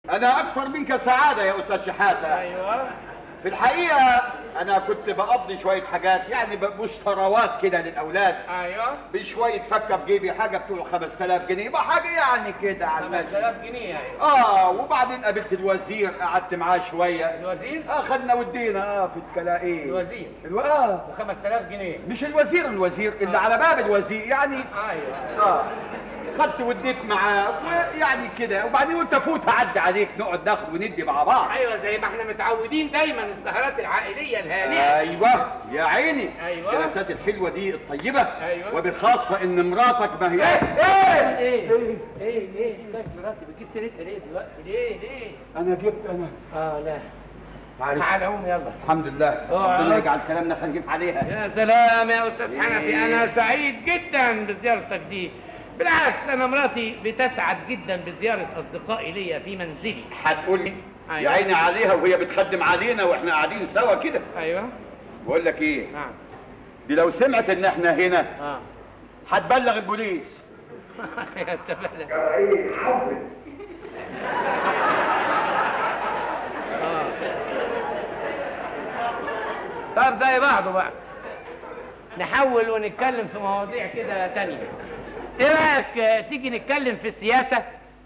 انا اكثر منك سعاده يا استاذ شحاته ايوه في الحقيقه انا كنت بقضي شويه حاجات يعني ب- مشتروات كده للاولاد ايوه بشويه فكه في جيبي حاجه بتوع 5000 جنيه يبقى حاجه يعني كده على الماشي 5000 جنيه يعني اه وبعدين قابلت الوزير قعدت معاه شويه الوزير اخذنا ودينا اه في الكلاقيه الوزير الو... اه و5000 جنيه مش الوزير الوزير اللي على باب الوزير يعني ايوه اه خدت وديت معاه ويعني كده وبعدين قلت افوت اعدي عليك نقعد ناخد وندي مع بعض ايوه زي ما احنا متعودين دايما السهرات العائليه الهانئه ايوه يا عيني أيوة. الجلسات الحلوه دي الطيبه أيوة. وبخاصه ان مراتك ما هي ايه ايه ايه ليه ليه مراتي بتجيب سيرتها ليه دلوقتي ليه ليه انا جبت انا اه لا معلش تعال قوم يلا الحمد لله آه. ربنا يجعل كلامنا خفيف عليها يا سلام يا استاذ حنفي إيه. انا سعيد جدا بزيارتك دي بالعكس انا مراتي بتسعد جدا بزياره اصدقائي ليا في منزلي هتقول لي أيوة. يا عيني عليها وهي بتخدم علينا واحنا قاعدين سوا كده ايوه بقول لك ايه نعم دي لو سمعت ان احنا هنا اه هتبلغ البوليس يا تبلغ آه. طب زي بعضه بقى نحول ونتكلم في مواضيع كده تانية ايه رايك آه، تيجي نتكلم في السياسة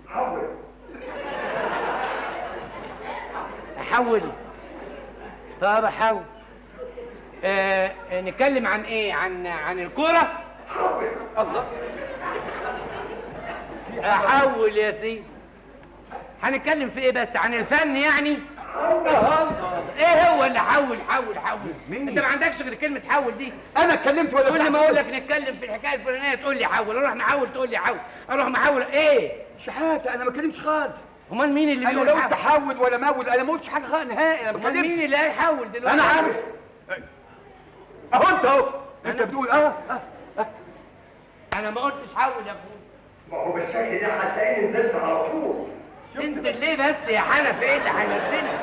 احول طب احول آه آه، نتكلم عن ايه عن عن الكورة الله احول يا سيدي هنتكلم في ايه بس عن الفن يعني ايه هو اللي حول حول حول مين؟ انت ما عندكش غير كلمه حول دي انا اتكلمت ولا كل ما اقول لك نتكلم في الحكايه الفلانيه تقول لي حول اروح نحول تقول لي حول اروح محول ايه شحاته انا ما اتكلمتش خالص امال مين اللي انا بيقول لو قلت حول حول ولا مول انا ما قلتش حاجه خالص نهائي انا ما امال اتكلمتش مين اللي هيحول دلوقتي انا عارف اهو انت اهو انت أنا- بتقول اه اه انا ما قلتش حول يا اخويا ما هو بالشكل ده هتلاقيني نزلت على طول انزل ليه بس يا حنفي ايه اللي هينزلك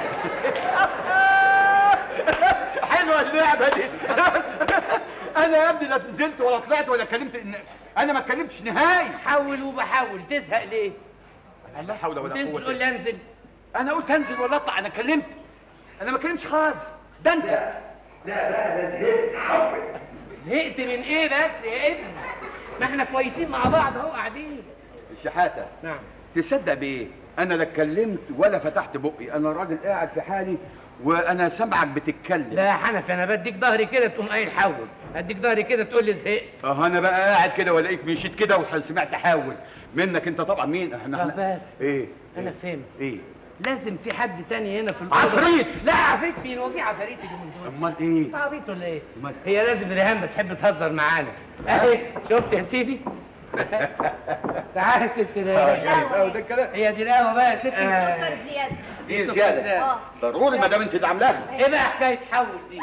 حلوه اللعبه دي انا يا ابني لا نزلت ولا طلعت ولا كلمت إن- انا ما اتكلمتش نهائي حول وبحول تزهق ليه لا حول ولا تنزل قوه تقول لي انزل انا قلت انزل ولا اطلع انا كلمت انا ما كلمتش خالص ده انت لا لا انا زهقت حول زهقت من ايه بس يا ابني ما احنا كويسين مع بعض اهو قاعدين الشحاته نعم تصدق بايه انا لا اتكلمت ولا فتحت بقي انا راجل قاعد في حالي وانا سامعك بتتكلم لا يا حنفي انا بديك ظهري كده تقوم قايل حول اديك ظهري كده تقول لي زهقت اه انا بقى قاعد كده والاقيك مشيت كده وسمعت حاول منك انت طبعا مين احنا طب احنا بس ايه انا إيه؟ فهمت ايه لازم في حد تاني هنا في الأوضة. عفريت! لا عفريت مين وجي عفاريت اللي من دول امال ايه انت عبيط ولا ايه أمال؟ هي لازم ريهام بتحب تهزر معانا اهي شفت يا سيدي تعالى يا ست ريهام اه ده الكلام هي دي القهوه بقى يا ست سكر زيادة ايه زياده اه ضروري ما دام انت اللي عاملاها ايه بقى حكايه حول دي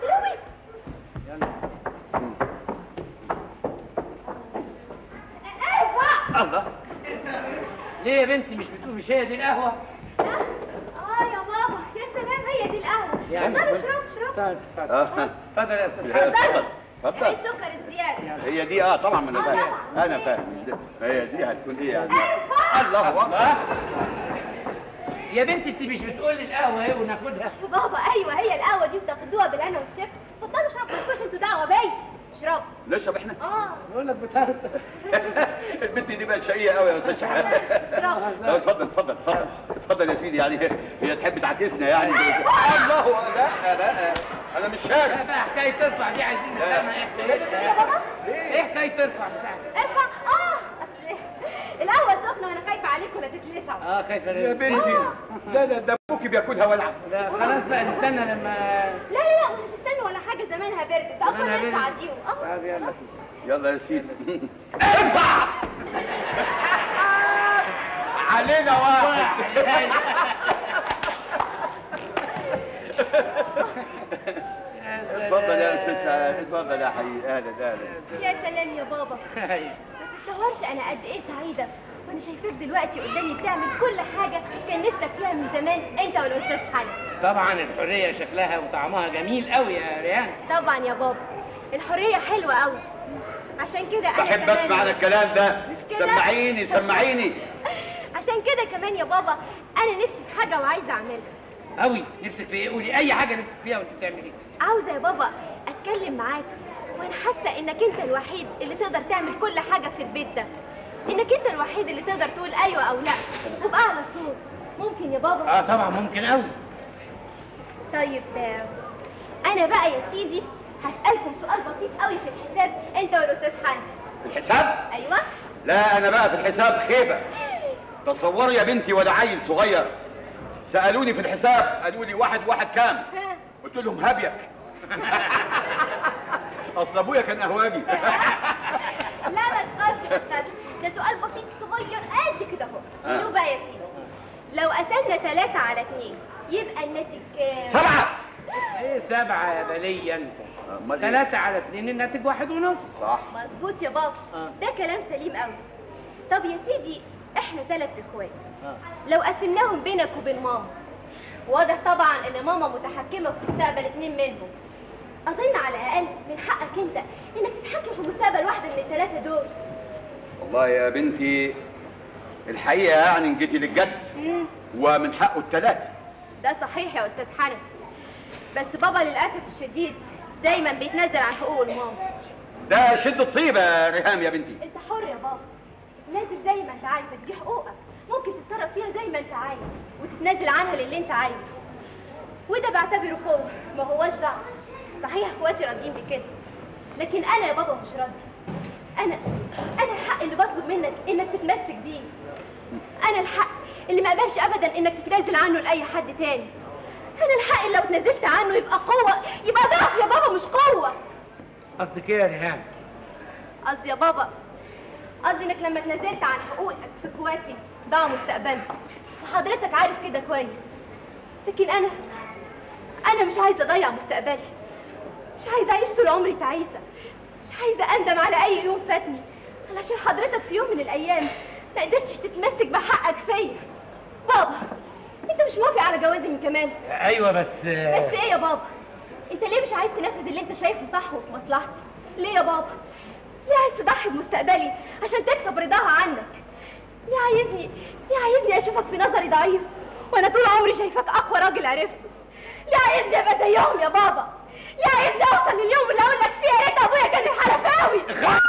ايوه الله ليه يا بنتي مش بتقول مش هي دي القهوه اه يا بابا يا سلام هي دي القهوة يعني- اتفضلوا اشربوا اشربوا طيب اتفضل اه اتفضل يا استاذ لا، حنفي. اتفضل اتفضل السكر الزيادة هي دي اه طبعا ما انا آه، فاهم طبعاً. انا فاهم هي دي هتكون ايه يعني ارفع الله اكبر الله يا بنتي انت مش بتقولي القهوه اهي وناخدها يا بابا ايوه هي القهوة دي بتاخدوها بالهنا والشفا اتفضلوا اشربوا مالكوش انتوا دعوة بيا اشربوا نشرب احنا اه بقول لك بتهزر البنت دي بقى شقيه قوي يا استاذ شحات لا، اتفضل اتفضل اتفضل اتفضل يا سيدي يعني هي تحب تعكسنا يعني الله لا لا انا مش لا شارب بقى حكايه ترفع دي عايزين نفهمها ايه حكايتها يا بابا ايه حكايه ترفع بتاعتك ارفع اه اصل القهوة سخنة وانا خايفة عليكم لا تتلسعوا اه خايفه يا ليه بنتي لا لا ده ابوكي بياكلها ولع لا خلاص بقى نستنى لما لا لا لا مش هتستنوا ولا حاجة زمانها بردت ده زمانها اصلا لسه بردت. عاديهم اه طب يلا يلا يا سيدي ارفع علينا واحد اتفضل يا استاذ شحات اتفضل يا حبيبي اهلا اهلا يا سلام يا بابا ما تتصورش انا قد ايه سعيده وانا شايفاك دلوقتي قدامي بتعمل كل حاجه كان نفسك فيها من زمان انت والاستاذ حنفي طبعا الحريه شكلها وطعمها جميل قوي يا ريان طبعا يا بابا الحريه حلوه قوي عشان كده انا بحب كمان- اسمع انا الكلام ده مش كده؟ سمعيني سمعيني عشان كده كمان يا بابا انا نفسي في حاجه وعايزه اعملها قوي نفسك في ايه قولي اي حاجه نفسك فيها وانت بتعملي عاوزه يا بابا اتكلم معاك وانا حاسه انك انت الوحيد اللي تقدر تعمل كل حاجه في البيت ده انك انت الوحيد اللي تقدر تقول ايوه او لا وباعلى صوت ممكن يا بابا اه طبعا ممكن قوي طيب آه، انا بقى يا سيدي هسالكم سؤال بسيط قوي في الحساب انت والاستاذ حنفي في الحساب ايوه لا انا بقى في الحساب خيبه تصوري يا بنتي ولا عيل صغير سالوني في الحساب قالوا لي واحد واحد كام ها. قلت لهم هبيك اصل ابويا كان اهواجي لا ما تخافش ما تخافش ده سؤال بسيط صغير قد كده اهو آه. شوف بقى يا سيدي لو قسمنا ثلاثة على اثنين يبقى الناتج كام؟ سبعه ايه سبعه يا بليه انت أمال إيه؟ ثلاثة على اثنين الناتج واحد ونص صح مظبوط يا بابا آه. ده كلام سليم قوي طب يا سيدي احنا ثلاث اخوات آه. لو قسمناهم بينك وبين ماما واضح طبعا ان ماما متحكمه في مستقبل اتنين منهم اظن على الاقل من حقك انت انك تتحكم في مستقبل واحده من الثلاثه دول والله يا بنتي الحقيقه يعني إن جيتي للجد مم. ومن حقه الثلاثه ده صحيح يا استاذ حنفي بس بابا للاسف الشديد دايما بيتنازل عن حقوق الماما ده شد الطيبه يا ريهام يا بنتي انت حر يا بابا تتنازل زي ما انت عايز دي حقوقك ممكن تتصرف فيها زي ما انت عايز وتتنازل عنها للي انت عايزه وده بعتبره قوه ما هوش ضعف صحيح اخواتي راضيين بكده لكن انا يا بابا مش راضي انا انا الحق اللي بطلب منك انك تتمسك بيه انا الحق اللي ما اقبلش ابدا انك تتنازل عنه لاي حد تاني انا الحق اللي لو اتنازلت عنه يبقى قوه يبقى ضعف يا بابا مش قوه قصدك ايه يا ريهام قصدي يا بابا قصدي انك لما اتنازلت عن حقوقك في اخواتي ضاع مستقبلي وحضرتك عارف كده كويس لكن انا انا مش عايزه اضيع مستقبلي مش عايزه اعيش طول عمري تعيسه مش عايزه اندم على اي يوم فاتني علشان حضرتك في يوم من الايام ما قدرتش تتمسك بحقك فيا بابا انت مش موافق على جوازي من كمال ايوه بس بس ايه يا بابا انت ليه مش عايز تنفذ اللي انت شايفه صح وفي مصلحتي ليه يا بابا ليه عايز تضحي بمستقبلي عشان تكسب رضاها عنك ليه عايزني ليه عايزني اشوفك في نظري ضعيف وانا طول عمري شايفاك اقوى راجل عرفته ليه عايزني ابقى زيهم يا بابا ليه عايزني اوصل لليوم اللي اقول لك فيه يا ريت ابويا كان الحرفاوي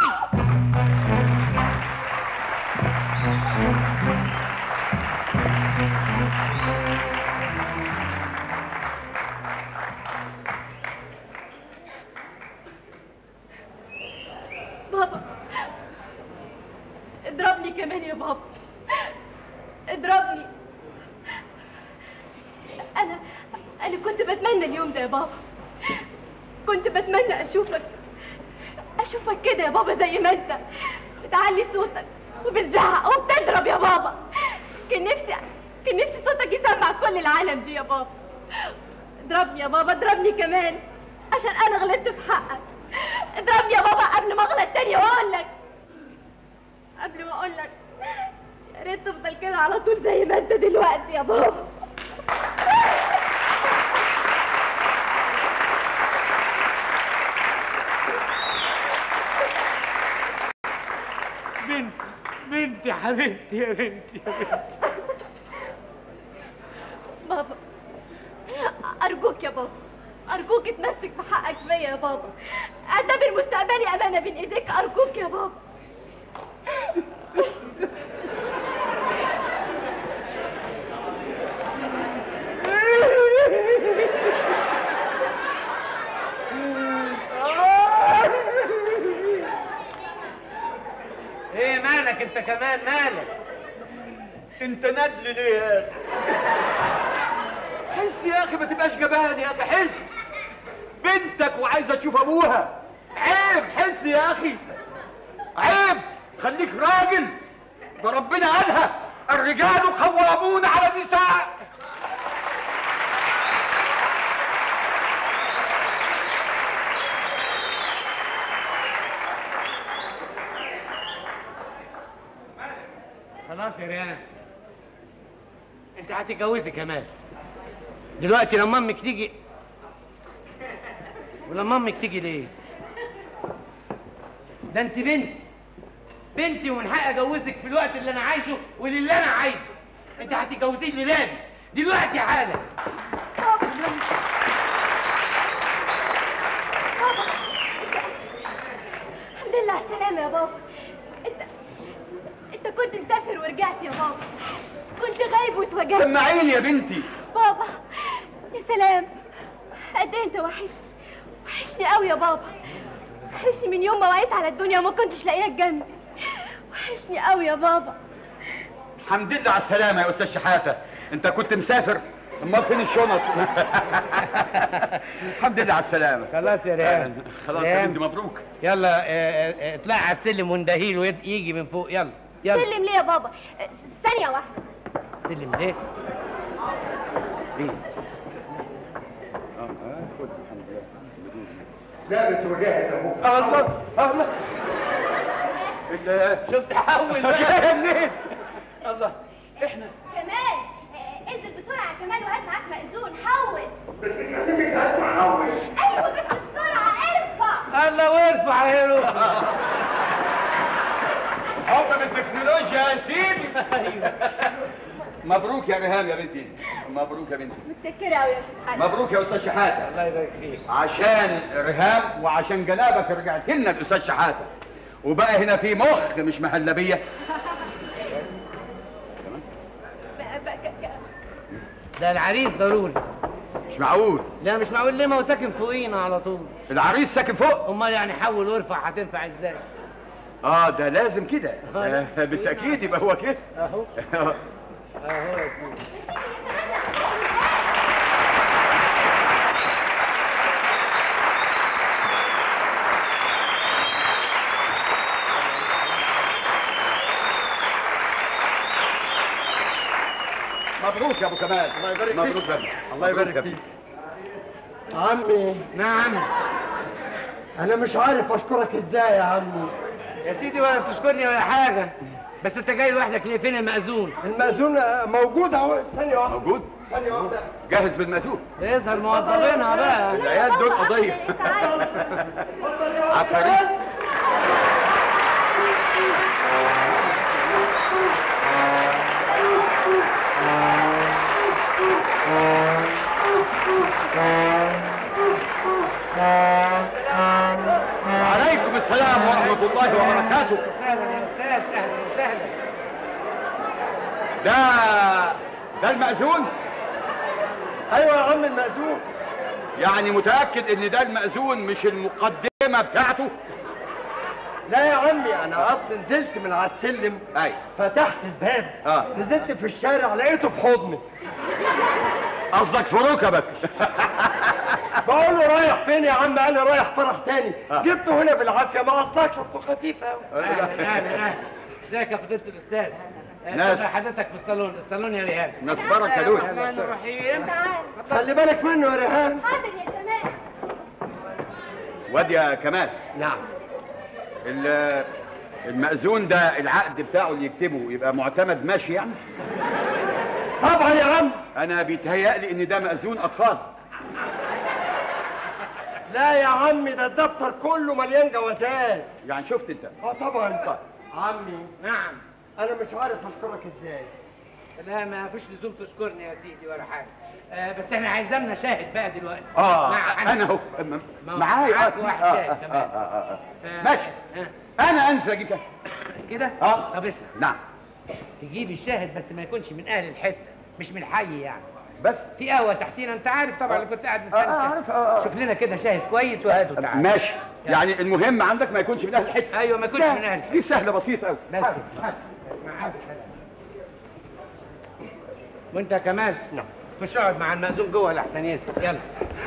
بابا اضربني كمان يا بابا اضربني انا انا كنت بتمنى اليوم ده يا بابا كنت بتمنى اشوفك اشوفك كده يا بابا زي ما انت بتعلي صوتك وبتزعق وبتضرب يا بابا كان نفسي كان نفسي صوتك يسمع كل العالم دي يا بابا اضربني يا بابا اضربني كمان عشان انا غلطت في حقك اضربني يا بابا قبل ما اغلط تاني واقول لك قبل ما اقول لك يا ريت تفضل كده على طول زي ما انت دلوقتي يا بابا بنتي بنتي حبيبتي يا بنتي يا بنتي بابا ارجوك يا بابا ارجوك اتمسك في حقك فيا يا بابا اعتبر مستقبلي امانه بين ايديك ارجوك يا بابا ايه مالك انت كمان مالك انت ندل ليه يا اخي حس يا اخي ما تبقاش جبان يا اخي حس بنتك وعايزه تشوف ابوها عيب حس يا اخي عيب خليك راجل ده ربنا قالها الرجال قوامون على النساء خلاص يا ريان انت هتتجوزي كمان دلوقتي لما امك تيجي ولما امك تيجي ليه ده انت بنتي بنتي ومن حقي اجوزك في الوقت اللي انا عايزه وللي انا عايزه انت هتتجوزين لي لابي دلوقتي حالا بابا بابا الحمد لله على السلامة يا بابا انت انت كنت مسافر ورجعت يا بابا كنت غايب واتوجعت سمعيني يا بنتي بابا يا سلام قد ايه انت وحشني وحشني قوي يا بابا وحشني من يوم ما وعيت على الدنيا وما كنتش لاقياك جنبي وحشني قوي يا بابا الحمد لله على السلامة يا أستاذ شحاتة أنت كنت مسافر أمال فين الشنط؟ الحمد لله على السلامة خلاص يا ريان خلاص يا بنتي مبروك يلا اه، اه، اطلع على السلم وندهيله يت- يجي من فوق يلا يلا سلم ليه يا بابا ثانية واحدة سلم ليه لابس وجاهز ابوك الله الله الله شفت حول جاي منين؟ الله احنا كمال آه، انزل بسرعة يا كمال وهات معاك مأذون حول بس كلمك هتحول ايوه بس بسرعة ارفع الله وارفع يا روح حب بالتكنولوجيا يا سيدي مبروك يا ريهام يا بنتي مبروك يا بنتي متشكرة قوي يا استاذ حاج مبروك يا استاذ شحاته الله يبارك فيك عشان ريهام وعشان جنابك رجعت لنا الاستاذ شحاته وبقى هنا في مخ مش مهلبيه ب- ب- ك- ك- ده العريس ضروري مش معقول لا مش معقول ليه ما هو ساكن فوقينا على طول العريس ساكن فوق امال يعني حول وارفع هتنفع ازاي اه ده لازم كده آه. آه، بالتاكيد يبقى هو كده اهو اهو يا سيدي مبروك يا ابو كمال الله يبارك فيك مبروك يا ابني. الله يبارك مبروك يا فيك عمي نعم انا مش عارف اشكرك ازاي يا عمي يا سيدي ولا بتشكرني ولا حاجه بس انت جاي لوحدك ليه فين المأذون المأذون موجود اهو ثانية واحدة موجود ثانية واحدة جاهز بالمأذون يظهر موظفينها بقى العيال دول قضيه عفاريت وعليكم السلام ورحمة الله وبركاته اهلا يا استاذ اهلا وسهلا ده ده المأذون ايوه يا عم المأذون يعني متأكد ان ده المأذون مش المقدمة بتاعته لا يا عمي انا اصلا نزلت من على السلم اي فتحت الباب اه نزلت في الشارع لقيته في حضني قصدك في ركبك بقول له رايح فين يا عم قال لي رايح فرح تاني آه. جبته هنا بالعافيه ما قصدكش اصله خفيف قوي اهلا اهلا اهلا ازيك يا فضيله الاستاذ آه، ناس. طب حضرتك في الصالون الصالون يا ريهام نصبرك يا دول الرحمن الرحيم تعال خلي بالك منه يا ريهان حاضر يا كمال واد يا كمال نعم ال- المأذون ده العقد بتاعه اللي يكتبه يبقى معتمد ماشي يعني طبعا يا عم انا بيتهيألي ان ده مأذون اطفال لا يا عمي ده الدفتر كله مليان جوازات يعني شفت انت اه طبعا عمي نعم انا مش عارف اشكرك ازاي لا ما فيش لزوم تشكرني يا سيدي ولا حاجه آه بس احنا عايزيننا شاهد بقى دلوقتي اه نعم انا اهو م- ما هو معايا معاك آه، واحد آه، شاهد آه، كمان. آه، آه، آه. آه، ماشي آه، انا انسى اجيب شاهد. كده اه طب اسمع نعم تجيب الشاهد بس ما يكونش من اهل الحته مش من الحي يعني بس في قهوه تحتينا انت عارف طبعا اللي كنت قاعد آه، مستني آه، عارف، آه، آه. شوف لنا كده شاهد كويس وهاته تعالى ماشي يعني المهم عندك ما يكونش من اهل الحته ايوه ما يكونش من اهل دي الحته سهله بسيطه قوي بس معاك وانت يا كمال نعم مش اقعد مع المأذون جوه لحسن يسر يلا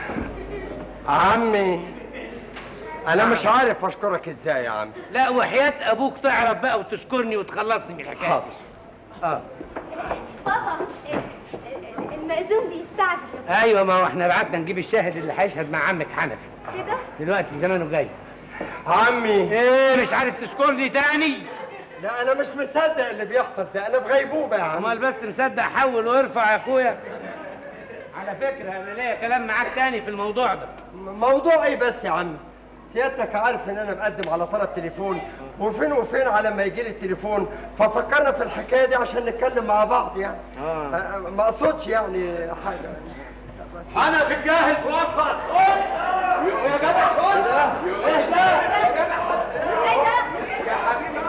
عمي انا مش عارف اشكرك ازاي يا عم لا وحياة ابوك تعرف بقى وتشكرني وتخلصني من الحكايه حاضر. اه بابا إيه، إيه، المأذون بيستعجل ايوه ما هو احنا بعتنا نجيب الشاهد اللي هيشهد مع عمك حنفي كده دلوقتي زمانه جاي عمي ايه مش عارف تشكرني تاني لا انا مش مصدق اللي بيحصل ده انا في غيبوبه يا عم امال بس مصدق حول وارفع يا اخويا على فكره انا ليا كلام معاك تاني في الموضوع ده موضوع ايه بس يا عم سيادتك عارف ان انا مقدم على طلب تليفون وفين وفين على ما يجي لي التليفون ففكرنا في الحكايه دي عشان نتكلم مع بعض يعني آه. آه، ما اقصدش يعني حاجه انا في الجاهز واصل خد يا جدع خد ايه ده يا جدع خد ايه ده؟ يا حبيبي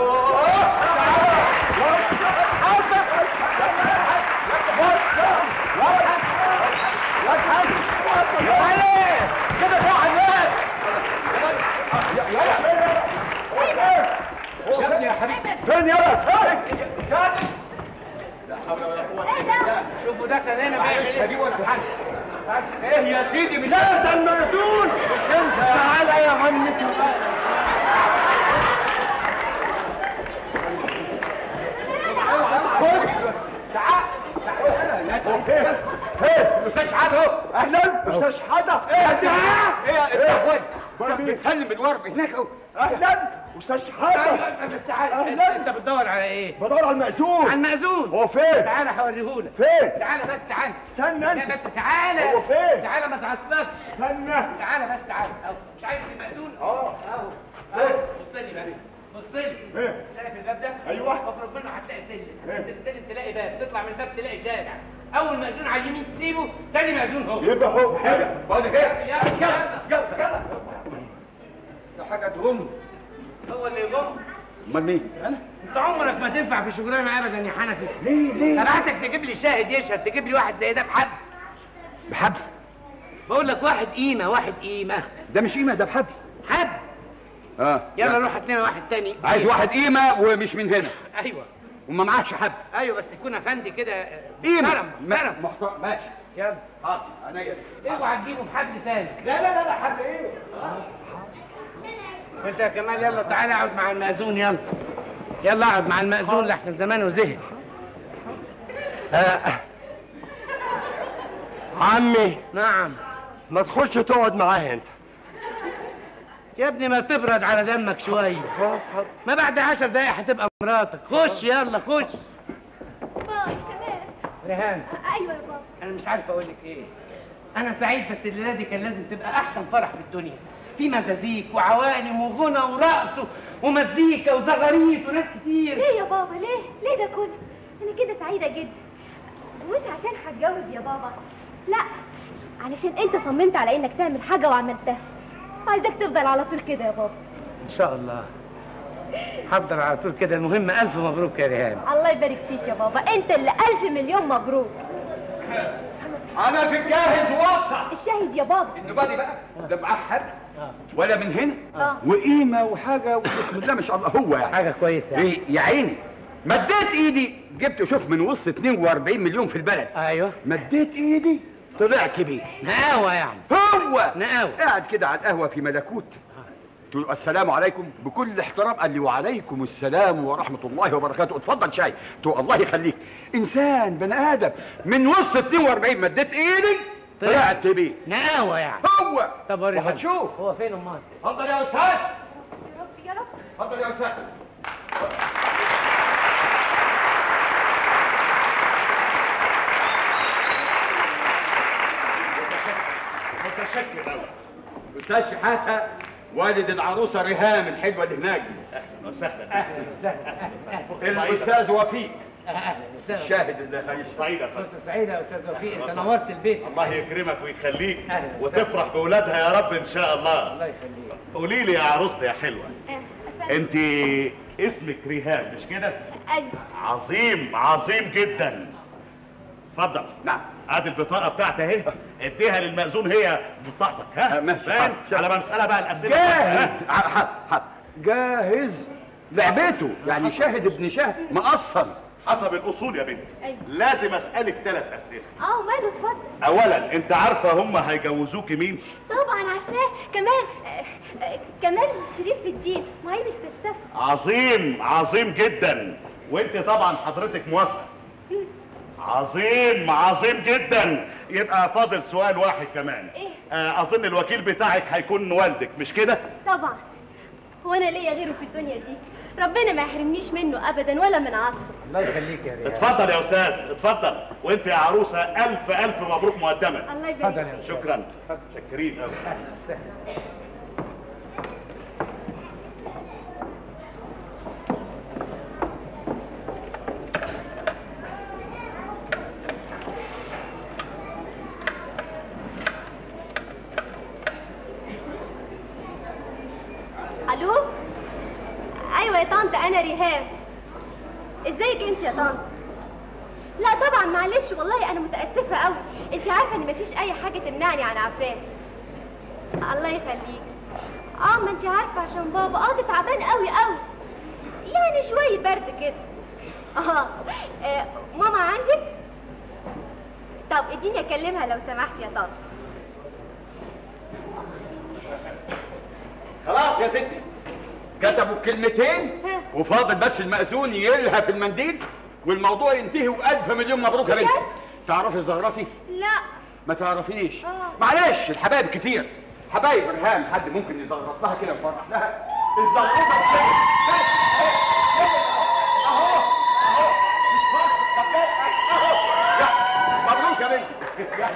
يوه. كده فوق الناس يا ابني يا حبيبي فين يلا ايه ده؟ شوفوا ده كان هنا بيعمل ايه دي ولا حاجه ايه يا سيدي مش لا ده المأذون مش انت تعالى يا عم فين الاستاذ شحاته اهو اهلا استاذ شحاته ايه ده ايه يا إيه؟ اخوان مين؟ بيتكلم بالورب هناك اهو اهلا استاذ شحاته بس تعالى أهلاً. انت بتدور على ايه؟ بدور على المأذون على المأذون هو فين تعالى هوريهولك فين تعالى بس تعالى استنى لا انت بس تعالى هو فين؟ تعالى ما تعصبش استنى تعالى بس تعالى أهو. مش عايز المأذون اه اهو فين؟ اهو بص لي بقى بص لي فين شايف الباب ده؟ أيوة. افرض منه هتلاقي سلم إيه؟ هتنزل السلم تلاقي باب تطلع من الباب تلاقي شارع اول مأذون على اليمين تسيبه تاني مأذون هو يبقى هو حلو بقول لك ايه يلا يلا يلا يلا ده حاجه تهم هو اللي يضم امال مين انت عمرك ما تنفع في شغلانه ابدا يا حنفي ليه ليه سمعتك تجيب لي شاهد يشهد تجيب لي واحد زي ده بحبل بحبل بقول لك واحد قيمه واحد قيمه ده مش قيمه ده بحبل حد اه يلا روح هات لنا واحد تاني عايز واحد قيمه ومش من هنا ايوه وما معكش حبل ايوه بس يكون افندي كده قيمه محترم محترم محترم ماشي يلا حاضر عينيا اوعى تجيبه بحبل تاني لا لا لا لا حبل ايه وانت يا كمال يلا تعالى اقعد مع المأذون يلا يلا اقعد مع المأذون لحسن زمانه زهق آه. عمي نعم ما تخش تقعد معاه انت يا ابني ما تبرد على دمك شويه خلاص حاضر. ما بعد عشر دقايق هتبقى مراتك خش يلا خش بابا كمان ريهان ايوه يا بابا انا مش عارف اقول لك ايه انا سعيد بس الليله دي كان لازم تبقى احسن فرح في الدنيا في مزازيك وعوالم وغنى ورقص ومزيكا وزغاريت وناس كتير ليه يا بابا ليه ليه ده كله انا كده سعيده جدا مش عشان هتجوز يا بابا لا علشان انت صممت على انك تعمل حاجه وعملتها عايزك تفضل على طول كده يا بابا ان شاء الله هفضل على طول كده المهم الف مبروك يا ريهان الله يبارك فيك يا بابا انت اللي الف مليون مبروك انا في الجاهز واقع الشاهد يا بابا النبادي بقى لا معاه حد ولا من هنا آه. وقيمه وحاجه وبسم الله ما شاء الله هو يعني حاجه كويسه ايه يا عيني مديت ايدي جبت شوف من وسط 42 مليون في البلد ايوه مديت ايدي طلع كبير نقاوه يعني هو نقاوه قاعد كده على القهوه في ملكوت تقول له السلام عليكم بكل احترام قال لي وعليكم السلام ورحمه الله وبركاته اتفضل شاي تقول الله يخليك انسان بني ادم من وسط 42 مديت ايدي طلعت بيه نقاوه يعني هو طب وريهان وهتشوف هو فين امال اتفضل يا استاذ يا رب يا رب اتفضل يا استاذ متشكر قوي استاذ شحاته والد العروسه ريهام الحلوه اللي هناك دي. وسهلا اهلا وسهلا اهلا الاستاذ وفيق اهلا وسهلا الشاهد اللي هيشتغل سعيد يا فندم فرصه سعيده يا استاذ وفيق انت نورت البيت الله يكرمك ويخليك أهلا وتفرح بأولادها يا رب إن شاء الله الله يخليك قولي لي يا عروستي يا حلوة آه، أفندم. أنت اسمك ريهام مش كده؟ ايوه عظيم عظيم جدا اتفضل نعم ادي البطاقة بتاعتي اهي اديها للمأذون هي بطاقتك ها آه، ماشي، فاهم؟ حاضر. على ما نسألها بقى الأسئلة جاهز ها؟ ح- ح- ح- جاهز لعبته يعني شاهد ابن شاهد مقصر حسب الأصول يا بنتي أيوة. لازم أسألك ثلاث أسئلة اه ماله اتفضل أولا أنت عارفة هم هيجوزوكي مين؟ طبعا عارفاه كمان آه، آه، كمال شريف الدين معيد الفلسفه عظيم عظيم جدا وانت طبعا حضرتك موافقه عظيم عظيم جدا يبقى فاضل سؤال واحد كمان إيه؟ آه اظن الوكيل بتاعك هيكون والدك مش كده طبعا هو انا ليا غيره في الدنيا دي ربنا ما يحرمنيش منه ابدا ولا من عصره الله يخليك يا ريهان اتفضل يا استاذ اتفضل وانت يا عروسه الف الف مبروك مقدما الله اتفضل يبارك يا فيك شكرا شكرين قوي معلش والله انا متاسفه قوي انت عارفه ان مفيش اي حاجه تمنعني عن عفاف الله يخليك اه ما انت عارفه عشان بابا اه ده تعبان قوي قوي يعني شويه برد كده اه آه، ماما عندك طب اديني اكلمها لو سمحت يا طارق خلاص يا ستي كتبوا الكلمتين ها. وفاضل بس المأذون يلهى المنديل والموضوع ينتهي والف مليون مبروك يا بنتي بجد؟ تعرفي زهرتي لا ما تعرفينيش آه. معلش الحبايب كتير حبايب رهام حد ممكن يزغرط لها كده ويفرح لها الزغرطه كده اهو اهو مش فرق كبات اهو يلا، مبروك يا بنتي يلا.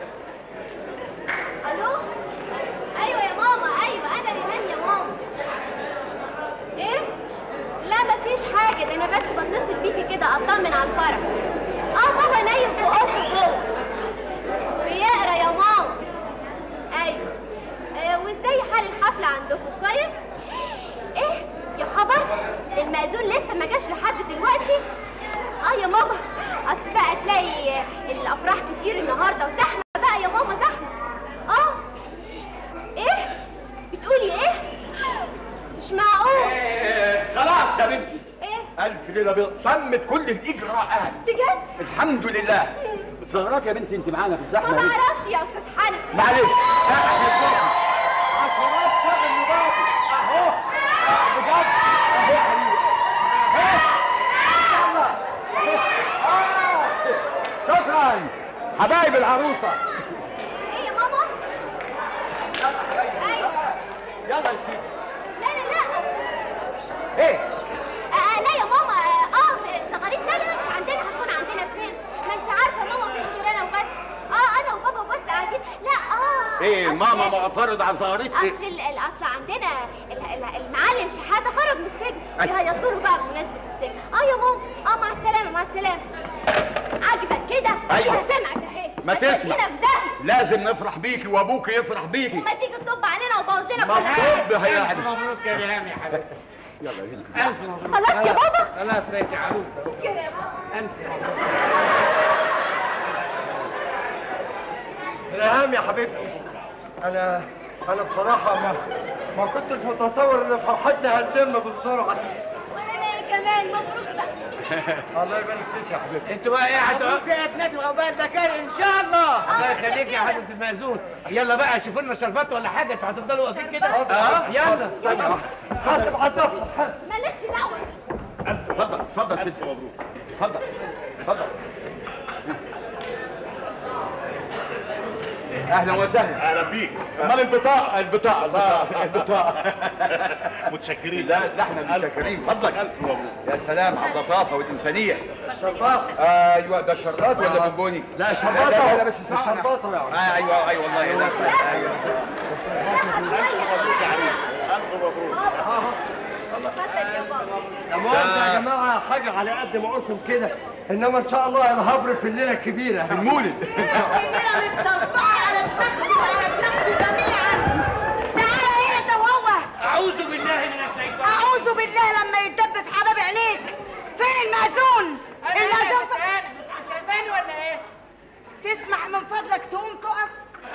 الو ايوه يا ماما ايوه انا ريهان يا ماما ايه لا مفيش حاجه ده انا بس بتصل بيكي كده اطمن على الفرح اه بابا نايم في اوضته جوه بيقرا يا ماما ايوه آه وازاي حال الحفله عندكم كويس ايه يا خبر المأذون لسه ما جاش لحد دلوقتي اه يا ماما اصل بقى تلاقي الافراح كتير النهارده وزحمه بقى يا ماما زحمه اه ايه بتقولي ايه مش معقول إيه، خلاص يا بنتي ايه ألف ليلة بيض تمت كل الإجراءات بجد الحمد لله زهرات يا بنتي أنت معانا في ما الزحمة دي بعرفش يا استاذ حنفي معلش لا احنا بنروح. عشرات شغل مبارك اهو بجد اهو يا حبيبي اهو يلا. آه. شكرا حبايب العروسه ايه يا ماما ايوه يلا يا سيدي لا لا لا ايه آه لا يا ماما اه آه، تقاليد لا لا مش عندنا هتكون عندنا فين ما انت عارفه ماما مش غير انا وبس اه انا وبابا وبس قاعدين لا اه ايه أصل- ماما معترض على زهرتي اصل ال- ال- اصل عندنا ال- ال- المعلم شحاته خرج من السجن أي. بيهيصوا له بقى بمناسبه السجن اه يا ماما اه مع السلامه مع السلامه عاجبك كده أيوة. هسمعك اهي ما تسمع. هتودينا في داهيه لازم نفرح بيكي وابوك يفرح بيكي ما تيجي تطب علينا وتبوظ لنا كل حاجه مبروك بهيعدي مبروك يا ريهام يا حبيبي يلا هنا الف مبروك خلاص يا بابا خلاص بقيت يا عروسه كده يا بابا الف مبروك ريهام يا حبيبتي انا انا بصراحه ما ما كنتش متصور ان فرحتنا هتتم بالسرعه دي. وانا كمان مبروك بقى الله يبارك فيك يا حبيبتي انتوا بقى ايه هتقعدوا يا ابنتي وعقبال ده كان ان شاء الله الله يخليك يا حبيبه المأذون يلا بقى شوفوا لنا شربات ولا حاجه انتوا هتفضلوا واقفين كده اه يلا ثانية واحدة. حاسب هتفضل حاسب مالكش دعوه اتفضل اتفضل ست مبروك اتفضل اتفضل اهلا وسهلا اهلا بيك امال البطاقه البطاقه البطاقه البطاقه متشكرين لا لا احنا متشكرين فضلك الف مبروك يا سلام على اللطافه والانسانيه الشربات ايوه ده شربات ولا بونبوني لا لا لا, لا شرباطه بس اسمعنا. الشرباطه يعني آه ايوه ايوه والله لا ايوه الف مبروك يا عريس الف مبروك اتفضل يا بابا يا مؤاخذة يا جماعة حاجة على قد ما قلتم كده إنما إن شاء الله الهبر في الليلة الكبيرة المولد كلنا متطبقة على دماغكم وعلى دماغكم جميعا تعالى هنا انت وهو اعوذ بالله من الشيطان اعوذ بالله لما يتدب في حباب عينيك فين المأذون المأذون شايفاني ولا ايه تسمح من فضلك تقوم تقف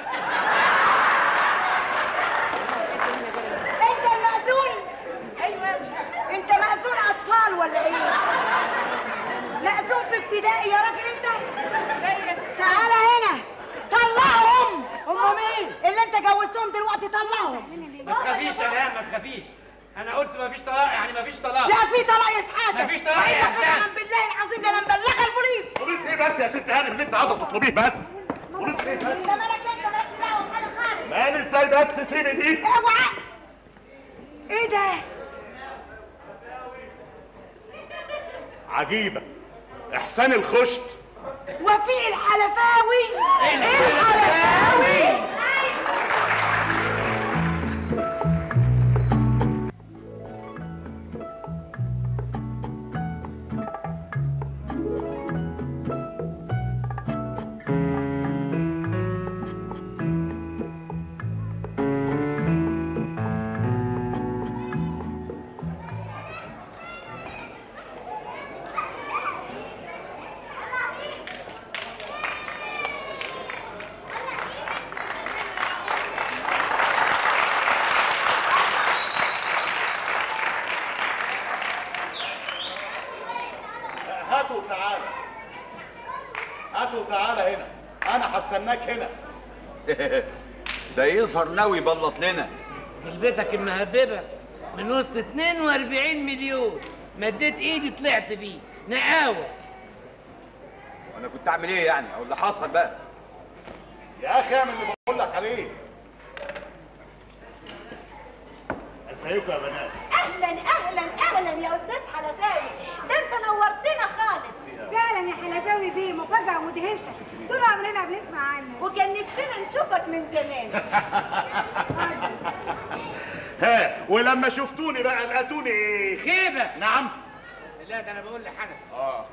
انت المأذون ايوه انت مأذون اطفال ولا ايه مأذون في ابتدائي يا راجل انت تعالى هنا طلعهم هم مين اللي انت جوزتهم دلوقتي طلعهم ما تخافيش يا ريهام ما تخافيش انا قلت ما فيش طلاق يعني ما فيش طلاق لا في طلاق يا شحاته مفيش طلاق يا وإنك إسلام. قسما بالله العظيم ده انا مبلغه البوليس بوليس ايه بس يا ست هانم اللي انت عاوزه تطلبيه بس بوليس ايه بس انت مالك انت مالكش دعوه بحاجه خالص مالي ازاي بس سيبي دي اوعى ايه ده عجيبه احسان الخشت وفي الحلفاوي الحلفاوي. تعالى هنا انا هستناك هنا ده يظهر ناوي يبلط لنا كلبتك المهببة من وسط 42 مليون مديت ايدي طلعت بيه نقاوة وانا كنت اعمل ايه يعني او اللي حصل بقى يا اخي اعمل اللي بقول لك عليه ازيكم يا بنات اهلا اهلا اهلا يا استاذ حلفاوي ده انت نورتنا خالص فعلا يا حلفاوي بيه مفاجأة مدهشة طول عمرنا بنسمع عنك وكان نفسنا نشوفك من زمان ها ولما شفتوني بقى لقيتوني ايه خيبة نعم لا ده انا بقول لحنف اه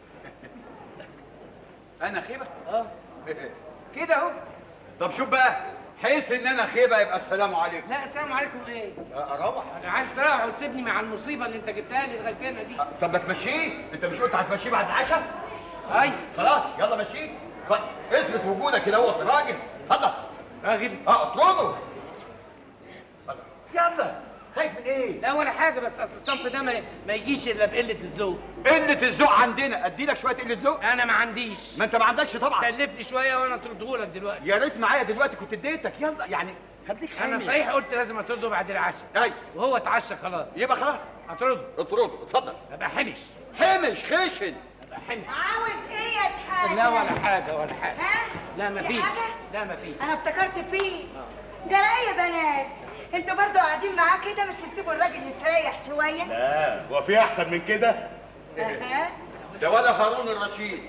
انا خيبه اه كده اهو طب شوف بقى حيث ان انا خيبه يبقى السلام عليكم لا السلام عليكم ايه اروح انا عايز تروح وتسيبني مع المصيبة اللي انت جبتها لي الغلبانة دي طب ما تمشيه انت مش قلت هتمشيه بعد العشاء اي خلاص يلا مشيه خ- اثبت وجودك كده هو راجل اتفضل راجل اه اطرده اتفضل. يلا خايف من ايه لا ولا حاجة بس اصل الصنف ده ما, ما يجيش الا بقلة الذوق قله الذوق عندنا ادي لك شويه قله ذوق انا ما عنديش ما انت ما عندكش طبعا سلفني شوية وانا اطردهولك دلوقتي يا ريت معايا دلوقتي كنت اديتك يلا يعني خليك انا حامي صحيح قلت لازم اطرده بعد العشاء ايوه وهو اتعشى خلاص يبقى خلاص اطرده اطرده اتفضل ابقى حمش حمش خشن ابقى حمش عاوز ايه يا شحاته لا ولا حاجة ولا حاجة ها لا ما في فيش حاجة؟ لا ما فيش انا افتكرت فيه ده ايه يا بنات انتوا برضو قاعدين معاه كده مش تسيبوا الراجل يستريح شويه لا هو في احسن من كده أها. ده ولا هارون الرشيد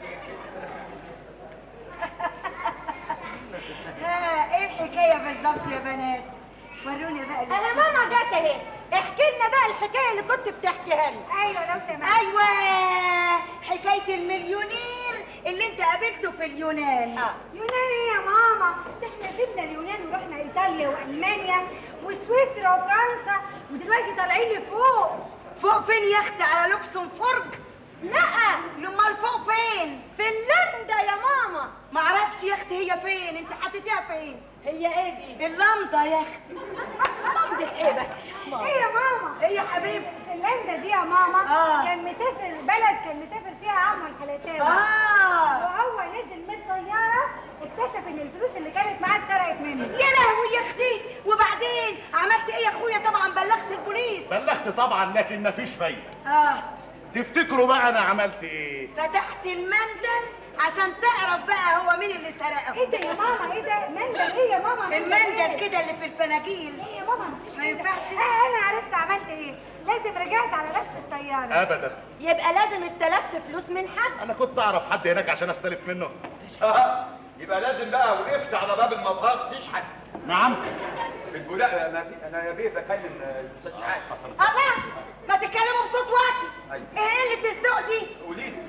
ها ايه الحكايه بالظبط يا بنات وروني بقى اللي انا تشوفوا. ماما جت اهي احكي لنا بقى الحكايه اللي كنت بتحكيها لنا ايوه لو سمحت ايوه حكايه المليونير اللي انت قابلته في اليونان يونان ايه يا ماما ده احنا سيبنا اليونان ورحنا ايطاليا والمانيا وسويسرا وفرنسا ودلوقتي طالعين لفوق فوق فين يا اختي على لوكسمبورج لا امال فوق فين فنلندا يا ماما معرفش يا اختي هي فين انت حطيتيها فين هي ايه دي اللمضه يا اختي لمضة ايه بس ايه يا ماما ايه يا حبيبتي فنلندا دي يا ماما آه. كان مسافر بلد كان مسافر فيها عمو الحلاتاوي اه وهو نزل من الطيارة اكتشف ان الفلوس اللي كانت معاه اتسرقت منه يا لهوي يا اختي وبعدين عملت ايه يا اخويا طبعا بلغت البوليس بلغت طبعا لكن مفيش فايده اه تفتكروا بقى انا عملت ايه فتحت المندل عشان تعرف بقى هو مين اللي سرقه ايه ده يا ماما ايه ده مندل ايه يا ماما مندل المندل إيه؟ كده اللي في الفناجيل ايه يا ماما مفيش ما كده. ينفعش. اه انا عرفت عملت ايه لازم رجعت على نفس الطيارة ابدا يبقى لازم استلفت فلوس من حد انا كنت اعرف حد هناك عشان استلف منه آه، يبقى لازم بقى وقفت على باب المطار تشحت نعم في البولاق انا انا يا بيه بكلم آه، الاستاذ شحات الله ما تتكلموا بصوت واطي أيوة. ايه اللي الذوق دي قولي لي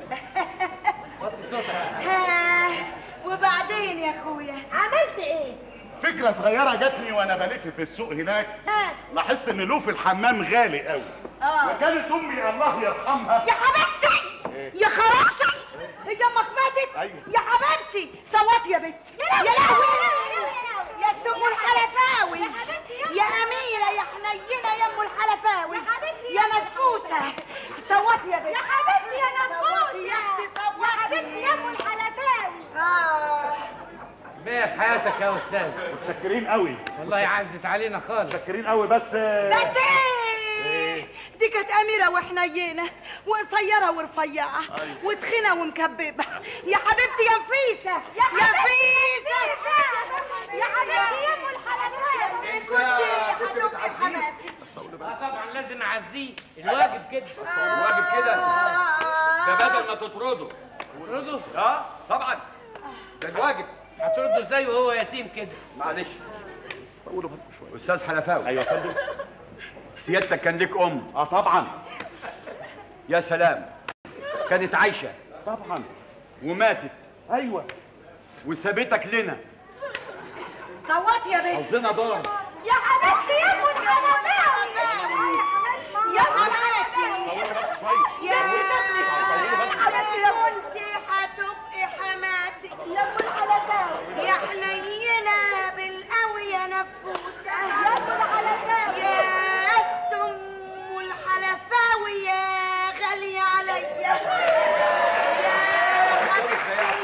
وطي صوتك ها وبعدين يا اخويا عملت ايه فكره صغيره جاتني وانا بلف في السوق هناك ها لاحظت ان له في الحمام غالي قوي اه وكانت امي الله يرحمها يا حبيبتي يا خراشي هي امك ماتت أيوة. يا حبيبتي صوت يا بنت يا لهوي يا ام الحلفاوي يا حبيبتي يا يا اميره يا حنينه يا ام الحلفاوي يا حبيبتي يا يا نفوسه صوتي يا بنت يا حبيبتي يا نفوسة صوتي يا اختي صوتي يا حبيبتي يا ام الحلفاوي اه ما في حياتك يا استاذ متشكرين قوي والله عزت علينا خالص متشكرين قوي بس بس ايه دي كانت اميره وحنينه وقصيره ورفيعه أيوة. وتخينه ومكببه يا حبيبتي يا نفيسه يا نفيسه يا حبيبتي يا ام الحلفاوي كنت هتبقي حماتي اه طبعا لازم اعزيه الواجب كده الواجب كده ده بدل ما تطرده اطرده اه طبعا ده الواجب هترده ازاي وهو يتيم كده معلش استاذ حلفاوي ايوه يا فندم سيادتك كان ليك ام اه طبعا يا سلام كانت عايشه طبعا وماتت ايوه وسابتك لنا صوتي يا بنت حظنا ضار يا حبيبتي يا ام الحلفاوي يا حماتي شويه يا حبيبتي يا بنتي هتبقي حماتي يا ام الحلفاوي يا حنينه بالقوي يا نفوسه يا ام الحلفاوي يا أست ام الحلفاوي يا غاليه عليا يا حبيبتي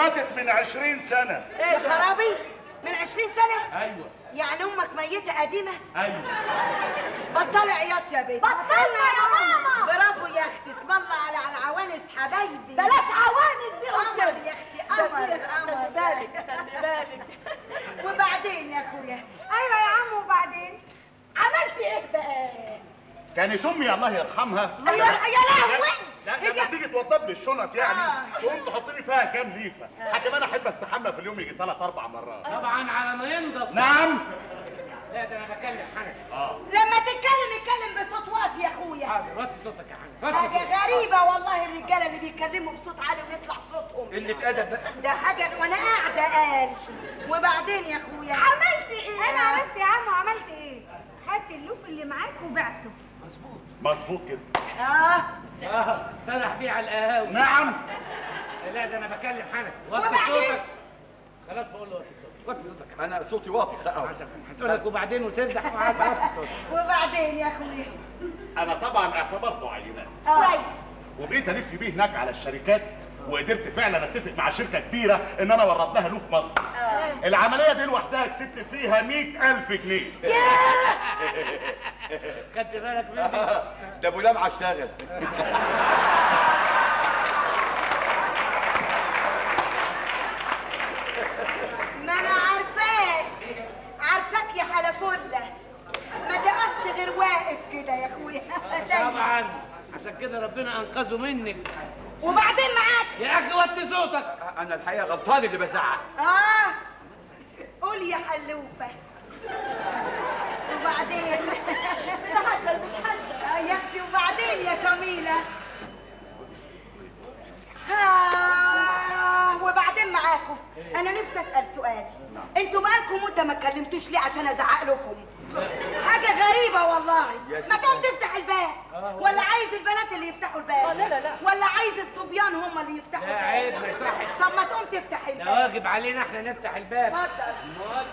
ماتت من عشرين سنة يا خرابي من عشرين سنة ايوه يعني امك ميتة قديمة ايوه بطلي عياط يا بنت بطلنا يا ماما برافو يا اختي اسم الله على على عوانس حبايبي بلاش عوانس دي قمر قدام يا اختي قمر قمر بالك خلي بالك وبعدين يا اخويا ايوه يا عم وبعدين عملت ايه بقى كانت امي الله يرحمها يا يا لهوي لا لما تيجي توضب لي الشنط يعني آه. تقوم تحط لي فيها كام ليفه حتى انا احب استحمى في اليوم يجي ثلاث اربع مرات طبعا على ما ينضف نعم لا ده انا بكلم حنك اه لما تتكلم اتكلم بصوت واطي يا اخويا حاضر وطي صوتك يا حنك وطي صوتك حاجة غريبة والله الرجالة اللي بيتكلموا بصوت عالي ويطلع صوتهم قلة أدب بقى ده حاجة وانا قاعدة قال وبعدين يا اخويا عملت ايه انا عملت يا عم عملت ايه خدت اللوف اللي معاك وبعته مظبوط كده اه اه سرح بيه على القهاوي نعم لا ده انا بكلم حنك وطي وبعدين؟ صوتك خلاص بقول له وطي صوتك وطي صوتك انا صوتي واطي عشان هتقول لك وبعدين وتمدح وعاد وطي صوتك وبعدين يا اخويا انا طبعا اعتبرته عينات اه وبقيت الف بيه هناك على الشركات وقدرت فعلا اتفق مع شركه كبيره ان انا ورد لها لوف مصر اه العمليه دي لوحدها كسبت فيها مئة ألف جنيه خدت بالك مني ده ابو لمعه اشتغل ما انا عارفاك عارفاك يا حلفله ما تقفش غير واقف كده يا اخويا طبعا عشان كده ربنا انقذه منك وبعدين معاك يا اخي وطي صوتك انا الحقيقه غلطان اللي بزعق اه قول يا حلوفه وبعدين آه يا اختي وبعدين يا جميله آه وبعدين معاكم انا نفسي اسال سؤال انتوا بقالكم مده ما اتكلمتوش ليه عشان ازعق لكم حاجه غريبه والله ما تقوم تفتح الباب ولا عايز البنات اللي يفتحوا الباب لا لا لا ولا عايز الصبيان هم اللي يفتحوا لا الباب عيب ما يصحش طب ما تقوم تفتح ده الباب واجب علينا احنا نفتح الباب اتفضل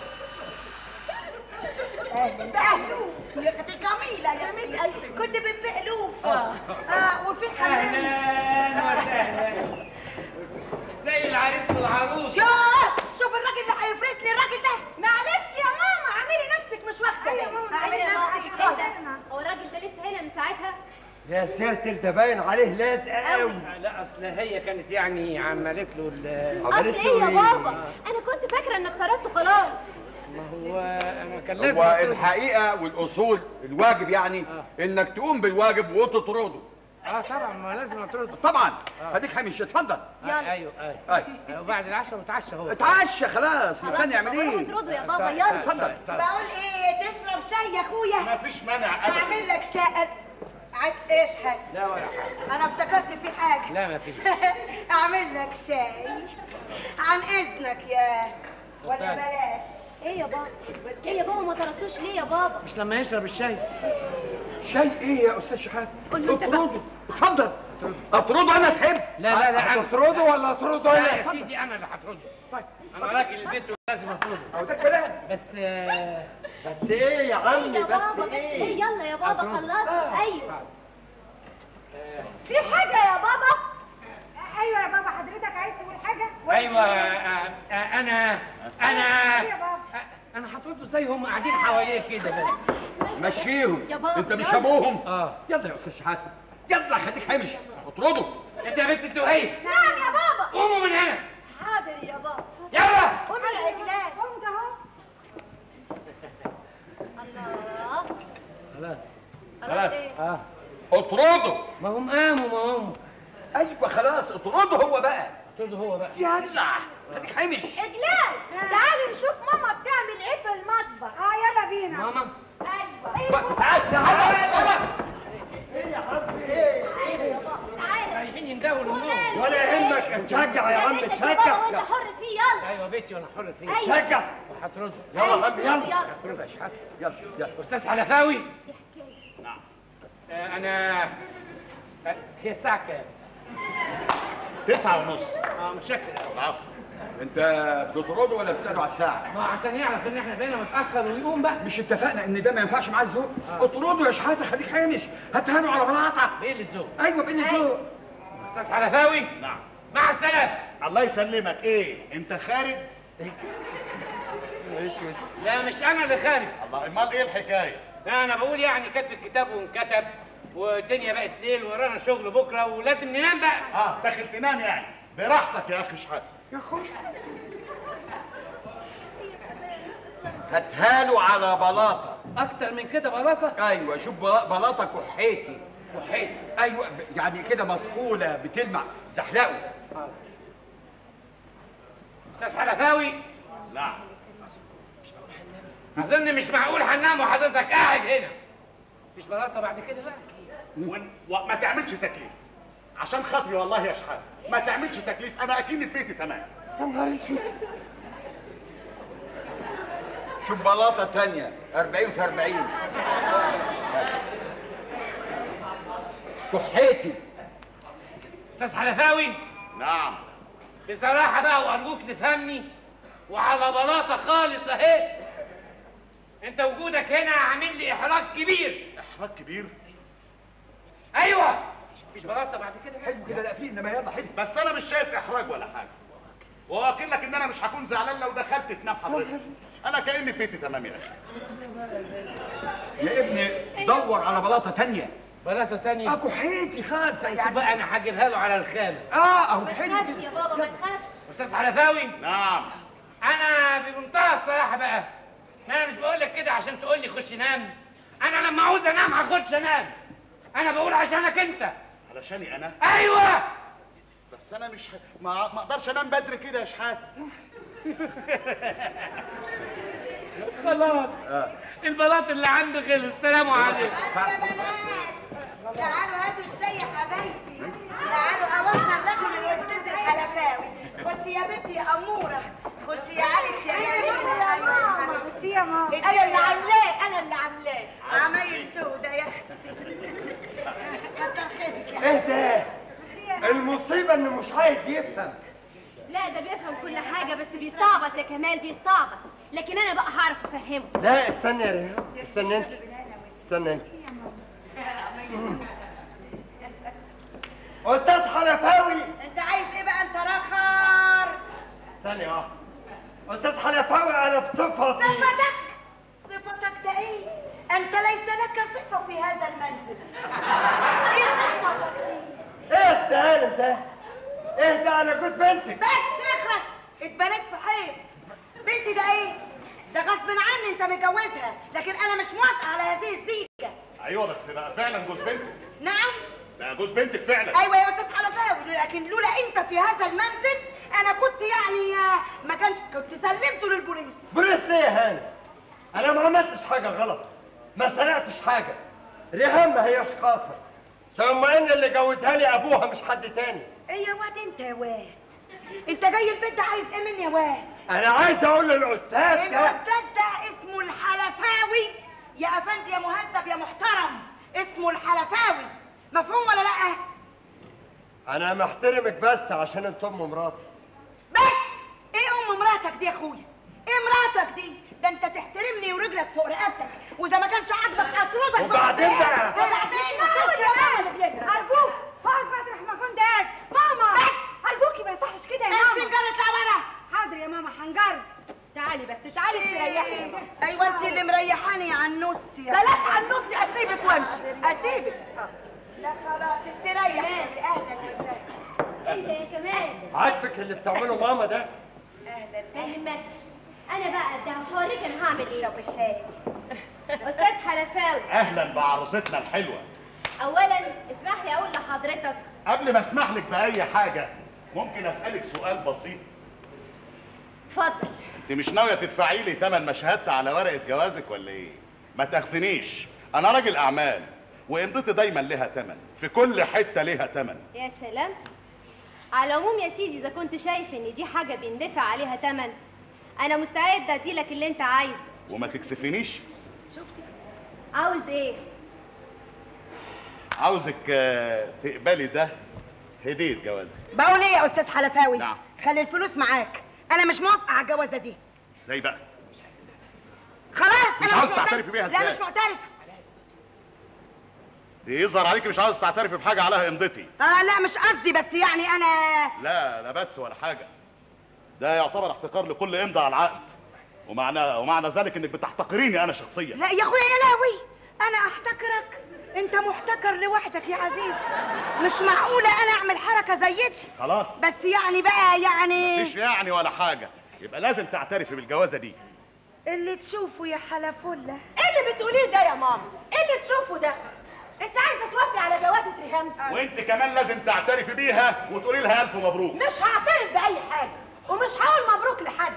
بألوف يا اختي جميلة يا اختي كنت بتبيع ألوف اه وفي حمام اهلا وسهلا زي العريس والعروس ياه شوف الراجل اللي هيفرسني الراجل ده معلش يا ماما اعملي نفسك مش واخدة أيوة يا ماما، اعملي أيوة يا نفسك ماما. كده هو الراجل ده لسه هنا من ساعتها يا ساتر ده باين عليه لازق قوي لا اصل هي كانت يعني عملت له ال- اصل عملت ايه له يا إيه؟ بابا انا كنت فاكره انك طردته خلاص ما هو انا كان لازم هو أقول- الحقيقه والاصول الواجب يعني انك تقوم بالواجب وتطرده اه طبعا ما لازم اطرده طبعا خليك حامش اتفضل آه ايوه ايوه أي. آه، وبعد العشاء وتعشى هو اتعشى خلاص مستني يعمل روح ايه اطرده يا بابا طيب، يلا طيب، اتفضل. طيب، طيب. بقول ايه تشرب شاي يا اخويا مفيش مانع ابدا اعمل لك شاي عايز ايش حاجة لا ولا حاجه انا افتكرت في حاجة لا ما فيش اعمل لك شاي عن اذنك يا ولا اتفضل. بلاش ايه يا بابا ايه يا بابا ما طردتوش ليه يا بابا مش لما يشرب الشاي شاي ايه يا استاذ شحات قول له انت بقى. اطرده اتفضل اطرده انا تحب لا لا لا انا تطرده ولا اطرده لا انا يا سيدي انا اللي هطرده طيب انا راجل البيت ولازم اطرده او ده كلام بس آه، بس ايه يا عمي يا بس بابا بس ايه ايه يلا يا بابا أطرده. خلصت ايوه في حاجة يا بابا ايوه يا بابا حضرتك عايز تقول حاجة ايوه آه، آه، انا انا إيه يا بابا آه، انا هطرده زي هم قاعدين حواليه كده بس مشيهم يا بابا، انت مش يلا. ابوهم اه يلا يا استاذ شحات يلا خليك حامش اطرده انت يا بنت التوهيه نعم يا بابا قوموا من هنا حاضر يا بابا يلا قوم يا عجلان قوم ده اهو الله خلاص خلاص ايه اه اطرده ما هم قاموا ما هم ايوه خلاص اطرده هو بقى اطرده هو بقى يلا خليك حامش عجلان تعالي نشوف ماما بتعمل ايه في المطبخ اه يلا بينا ماما ايوه تعال تعال رايحين يندهوا النور ولا يهمك اتشجع يا عم بابا وانت اتشجع حر فيه يلا ايوه بيتي وانا حر فيه أيوة. اتشجع وهطرده يلا يا عم يلا هطرده يا شحات يلا يلا استاذ حلفاوي نعم انا آه، هي الساعه كام تسعة ونص اه متشكر أوي. العفو انت بتطرده ولا بتساله على الساعه ما عشان يعرف ان احنا بقينا متاخر ويقوم بقى مش اتفقنا ان ده ما ينفعش معاه الذوق اطرده يا شحاته خليك حامش هتهانوا على بلاطه ايه اللي الذوق ايوه بين الذوق استاذ حلفاوي نعم مع السلامه الله يسلمك ايه انت خارج اسود لا مش انا اللي خارج الله امال ايه الحكايه لا انا بقول يعني كتب الكتاب وانكتب والدنيا بقت ليل ورانا شغل بكره ولازم ننام بقى اه داخل تنام يعني براحتك يا اخي شحات هاتها له على بلاطه اكتر من كده بلاطه ايوه شوف بلا- بلاطه كحيتي كحيتي ايوه ب- يعني كده مسقوله بتلمع زحلقه استاذ حلفاوي نعم اظن مش معقول هننام وحضرتك قاعد هنا مفيش بلاطه بعد كده بقى ون... وما تعملش تكليف عشان خاطري والله يا شحات ما تعملش تكليف انا اكيد في بيتي تمام يا نهار اسود شوف بلاطه تانية 40 في 40 كحيتي استاذ حلفاوي نعم بصراحه بقى وارجوك تفهمني وعلى بلاطه خالص اهي انت وجودك هنا عامل لي احراج كبير احراج كبير ايوه مفيش بلاطه بعد كده بقى. حلو كده لا فيه انما يلا حلو بس انا مش شايف احراج ولا حاجه واكد لك ان انا مش هكون زعلان لو دخلت تنام حضرتك انا كاني في بيتي تمام يا اخي يا ابني دور على بلاطه تانية بلاطه اه تانية كحيتي خالص يعني يعني بقى انا هجيبها له على الخامه اه اهو ما حلو تخافش يا بابا ما تخافش استاذ حلفاوي نعم انا بمنتهى الصراحه بقى انا مش بقول لك كده عشان تقول لي خش نام انا لما عاوز انام هخش انام انا بقول عشانك انت علشاني انا ايوه بس انا مش ه... ما ما اقدرش انام بدري كده يا شحات خلاص البلاط اللي عندي خلص السلام عليكم يا بنات تعالوا هاتوا الشاي يا حبايبي تعالوا اوصل لكم الاستاذ الحلفاوي خشي يا بنتي يا اموره خشي يا علي يا جميله يا ماما بصي يا ماما انا اللي عاملاه انا اللي عاملاه عمايل سودة يا اختي كتر خيرك يا ايه ده المصيبه انه مش عايز يفهم لا ده بيفهم كل حاجة بس بيستعبط يا كمال بيستعبط لكن انا بقى هعرف افهمه لا استنى يا ريهام استنى انت استنى انت استاذ حلفاوي انت عايز ايه بقى انت رخر ثانية واحدة استاذ حلفاوي انا بصفتي صفتك صفتك ده ايه انت ليس لك صفة في هذا المنزل ايه صفتك دي؟ ايه السهل ده ايه ده انا جوز بنتك بس اخرس اتبنيت في حيط بنتي ده ايه ده غصب عني انت متجوزها لكن انا مش موافقه على هذه الزيجه ايوه بس بقى فعلا جوز بنتك نعم ده جوز بنتك فعلا ايوه يا استاذ حلفاوي لكن لولا انت في هذا المنزل انا كنت يعني آه، ما كانش كنت سلمته للبوليس بوليس ليه يا هاني انا ما عملتش حاجة غلط ما سرقتش حاجة ريهام ما هياش قاصر ثم ان اللي جوزها لي ابوها مش حد تاني ايه يا واد انت يا واد انت جاي البيت ده عايز ايه مني يا واد انا عايز اقول للاستاذ ده الاستاذ ده اسمه الحلفاوي يا افندي يا مهذب يا محترم اسمه الحلفاوي مفهوم ولا لا انا محترمك بس عشان انت ام مراتي بس ايه ام مراتك دي يا اخويا ايه مراتك دي ده انت تحترمني ورجلك فوق رقبتك واذا ما كانش عاجبك اطردك وبعدين بقى؟ وبعدين ارجوك خلاص مطرح ما كنت قاعد ماما ارجوكي ما يصحش كده يا امشي ماما نجرة اطلع ورا حاضر يا ماما هنجرب تعالي بس تعالي تريحي ايوه انت اللي مريحاني يا عنوستي يا بلاش عنوستي اسيبك وامشي اسيبك لا خلاص استريح اهلا وسهلا ايه ده يا كمال عاجبك اللي بتعمله ماما ده ما يهمكش انا بقى ده هوريك انا هعمل ايه اشرب الشاي استاذ حلفاوي اهلا بعروستنا الحلوه اولا اسمح لي اقول لحضرتك قبل ما اسمح لك باي حاجه ممكن اسالك سؤال بسيط اتفضل انت مش ناويه تدفعي لي ثمن ما شهدت على ورقه جوازك ولا ايه ما تخزنيش انا راجل اعمال وامضتي دايما لها ثمن في كل حته ليها ثمن يا سلام على العموم يا سيدي اذا كنت شايف ان دي حاجه بيندفع عليها تمن انا مستعد اديلك اللي انت عايزه وما تكسفينيش عاوز ايه عاوزك آه، تقبلي ده هديه جوازك بقول ايه يا استاذ حلفاوي نعم. خلي الفلوس معاك انا مش موافقه على الجوازه دي ازاي بقى خلاص مش انا عاوز معترفة. تعترفي بيها لا إزاي؟ مش معترف يظهر عليك مش عاوز تعترفي بحاجه عليها امضتي اه لا مش قصدي بس يعني انا لا لا بس ولا حاجه ده يعتبر احتقار لكل امضى على العقد ومعنى ومعنى ذلك انك بتحتقريني انا شخصيا لا يا اخويا يا لاوي انا احتكرك انت محتكر لوحدك يا عزيز مش معقوله انا اعمل حركه زي دي خلاص بس يعني بقى يعني مفيش يعني ولا حاجه يبقى لازم تعترفي بالجوازه دي اللي تشوفه يا حلفله ايه اللي بتقوليه ده يا ماما ايه اللي تشوفه ده انت عايزه توافقي على جوازه ريهام وانت كمان لازم تعترفي بيها وتقولي لها الف مبروك مش هعترف باي حاجه ومش هقول مبروك لحد